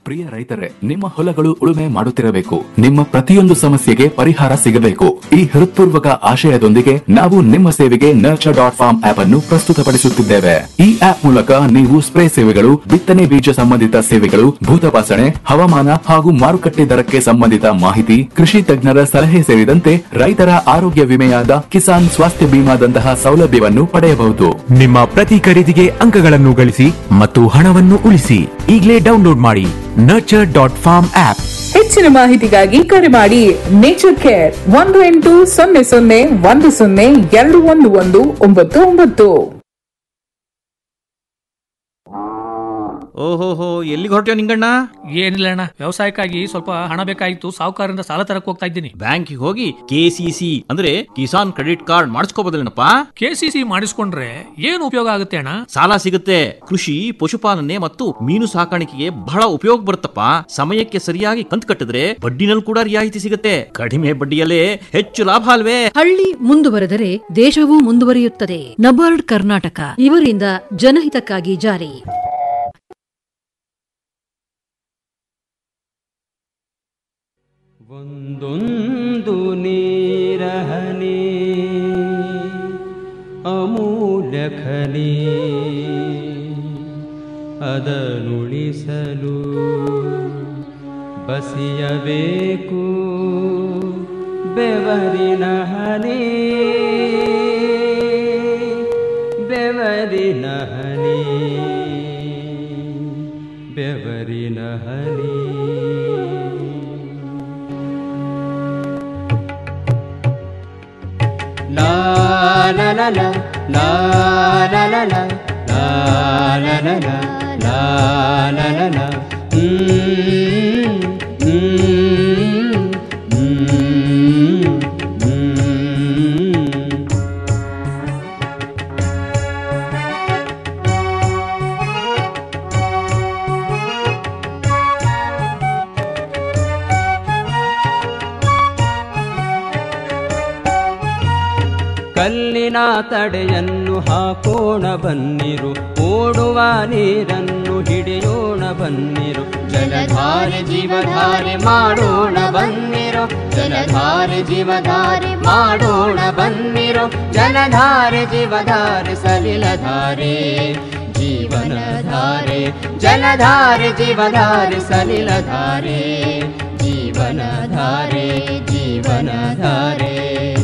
ಪ್ರಿಯ ರೈತರೇ ನಿಮ್ಮ ಹೊಲಗಳು ಉಳುಮೆ ಮಾಡುತ್ತಿರಬೇಕು ನಿಮ್ಮ ಪ್ರತಿಯೊಂದು ಸಮಸ್ಯೆಗೆ ಪರಿಹಾರ ಸಿಗಬೇಕು ಈ ಹೃತ್ಪೂರ್ವಕ ಆಶಯದೊಂದಿಗೆ ನಾವು ನಿಮ್ಮ ಸೇವೆಗೆ ನರ್ಚರ್ ಡಾಟ್ ಫಾರ್ಮ್ ಆಪ್ ಅನ್ನು ಪ್ರಸ್ತುತಪಡಿಸುತ್ತಿದ್ದೇವೆ ಈ ಆಪ್ ಮೂಲಕ ನೀವು ಸ್ಪ್ರೇ ಸೇವೆಗಳು ಬಿತ್ತನೆ ಬೀಜ ಸಂಬಂಧಿತ ಸೇವೆಗಳು ಭೂತಪಾಸಣೆ ಹವಾಮಾನ ಹಾಗೂ ಮಾರುಕಟ್ಟೆ ದರಕ್ಕೆ ಸಂಬಂಧಿತ ಮಾಹಿತಿ ಕೃಷಿ ತಜ್ಞರ ಸಲಹೆ ಸೇರಿದಂತೆ ರೈತರ ಆರೋಗ್ಯ ವಿಮೆಯಾದ ಕಿಸಾನ್ ಸ್ವಾಸ್ಥ್ಯ ಬಿಮಾದಂತಹ ಸೌಲಭ್ಯವನ್ನು ಪಡೆಯಬಹುದು ನಿಮ್ಮ ಪ್ರತಿ ಖರೀದಿಗೆ ಅಂಕಗಳನ್ನು ಗಳಿಸಿ ಮತ್ತು ಹಣವನ್ನು ಉಳಿಸಿ ಈಗಲೇ ಡೌನ್ಲೋಡ್ ಮಾಡಿ ನರ್ಚರ್ ಡಾಟ್ ಫಾರ್ಮ್ ಆಪ್ ಹೆಚ್ಚಿನ ಮಾಹಿತಿಗಾಗಿ ಕರೆ ಮಾಡಿ ನೇಚರ್ ಕೇರ್ ಒಂದು ಎಂಟು ಸೊನ್ನೆ ಸೊನ್ನೆ ಒಂದು ಸೊನ್ನೆ ಎರಡು ಒಂದು ಒಂದು ಒಂಬತ್ತು ಒಂಬತ್ತು ಓಹೋಹೋ ಎಲ್ಲಿಗೆ ಹೊರಟ್ಯೋ ನಿಂಗಣ್ಣ ಏನಿಲ್ಲ ಅಣ್ಣ ವ್ಯವಸಾಯಕ್ಕಾಗಿ ಸ್ವಲ್ಪ ಹಣ ಬೇಕಾಗಿತ್ತು ಸಾಹುಕಾರರಿಂದ ಸಾಲ ತರಕ್ ಹೋಗ್ತಾ ಇದ್ದೀನಿ ಬ್ಯಾಂಕಿಗೆ ಹೋಗಿ ಕೆಸಿಸಿ ಅಂದ್ರೆ ಕಿಸಾನ್ ಕ್ರೆಡಿಟ್ ಕಾರ್ಡ್ ಮಾಡಿಸ್ಕೋಬೋದಲ್ಲೇನಪ್ಪ ಕೆಸಿಸಿ ಮಾಡಿಸ್ಕೊಂಡ್ರೆ ಏನು ಉಪಯೋಗ ಆಗುತ್ತೆ ಅಣ್ಣ ಸಾಲ ಸಿಗುತ್ತೆ ಕೃಷಿ ಪಶುಪಾಲನೆ ಮತ್ತು ಮೀನು ಸಾಕಾಣಿಕೆಗೆ ಬಹಳ ಉಪಯೋಗ ಬರುತ್ತಪ್ಪ ಸಮಯಕ್ಕೆ ಸರಿಯಾಗಿ ಕಂತು ಕಟ್ಟಿದ್ರೆ ಬಡ್ಡಿನಲ್ಲಿ ಕೂಡ ರಿಯಾಯಿತಿ ಸಿಗುತ್ತೆ ಕಡಿಮೆ ಬಡ್ಡಿಯಲ್ಲೇ ಹೆಚ್ಚು ಲಾಭ ಅಲ್ವೇ ಹಳ್ಳಿ ಮುಂದುವರೆದರೆ ದೇಶವೂ ಮುಂದುವರಿಯುತ್ತದೆ ನಬಾರ್ಡ್ ಕರ್ನಾಟಕ ಇವರಿಂದ ಜನಹಿತಕ್ಕಾಗಿ ಜಾರಿ ಒಂದೊಂದು ನೀರಹನಿ ಅಮೂಲ್ಯ ಖನಿ ಅದನುಳಿಸಲು ಬಸಿಯಬೇಕು ಬೆವರಿನ ಹನಿ ಬೆವರಿನ ಹನಿ ಬೆವರಿನ ಹನಿ La la la la la la la la la la la la la la la la Mm, mm, mm, mm. ಕಲ್ಲಿನ ತಡೆಯನ್ನು ಹಾಕೋಣ ಬನ್ನಿರು ಓಡುವ ನೀರನ್ನು ಹಿಡಿಯೋಣ ಬನ್ನಿರು ಜಲಧಾರೆ ಜೀವಧಾರೆ ಮಾಡೋಣ ಬನ್ನಿರು ಜಲಧಾರೆ ಜೀವಧಾರೆ ಮಾಡೋಣ ಬನ್ನಿರು ಜಲಧಾರೆ ಜೀವಧಾರೆ ಸಲಿಲಧಾರೆ ಜೀವನಧಾರೆ ಜಲಧಾರೆ ಜೀವಧಾರೆ ಸಲಿಲಧಾರೆ ಜೀವನಧಾರೆ ಜೀವನಧಾರೆ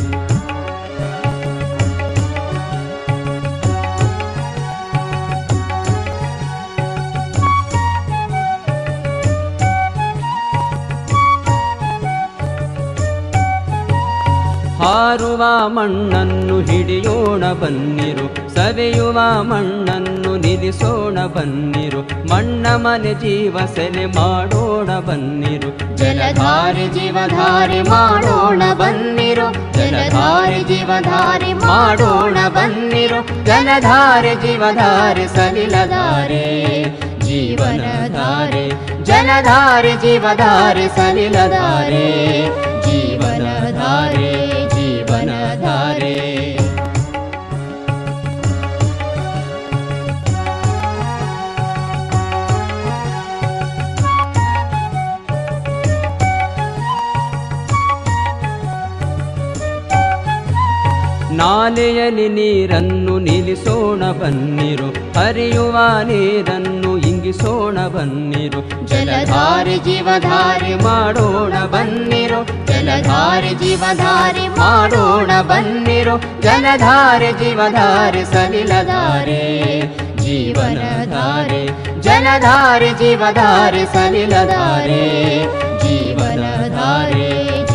ಹಾರುವ ಮಣ್ಣನ್ನು ಹಿಡಿಯೋಣ ಬನ್ನಿರು ಸವೆಯುವ ಮಣ್ಣನ್ನು ನಿಲ್ಲಿಸೋಣ ಬನ್ನಿರು ಮಣ್ಣ ಮನೆ ಜೀವ ಸೆಲೆ ಮಾಡೋಣ ಬನ್ನಿರು ಜಲಧಾರೆ ಜೀವಧಾರೆ ಮಾಡೋಣ ಬನ್ನಿರು ಜಲಧಾರೆ ಜೀವಧಾರೆ ಮಾಡೋಣ ಬನ್ನಿರು ಜಲಧಾರೆ ಜೀವಧಾರೆ ಸಲಿಲಧಾರೆ ಜೀವನಧಾರೆ ಜಲಧಾರೆ ಜೀವಧಾರೆ ಸಲಿಲಧಾರೆ ಜೀವನಧಾರೆ ಜೀವನಧಾರೆ ನಾಲೆಯಲ್ಲಿ ನೀರನ್ನು ನಿಲ್ಲಿಸೋಣ ಬನ್ನಿರು ಹರಿಯುವ ನೀರನ್ನು ಇಂಗಿಸೋಣ ಬನ್ನಿರು ಜಲಧಾರೆ ಜೀವಧಾರೆ ಮಾಡೋಣ ಬನ್ನಿರು ಜಲಧಾರೆ ಜೀವಧಾರೆ ಮಾಡೋಣ ಬನ್ನಿರು ಜಲಧಾರೆ ಜೀವಧಾರೆ ಸಲಿಲಧಾರೆ ಜೀವನಧಾರೆ ಜಲಧಾರೆ ಜೀವಧಾರೆ ಸಲಿಲಧಾರೆ ಜೀವನಧಾರೆ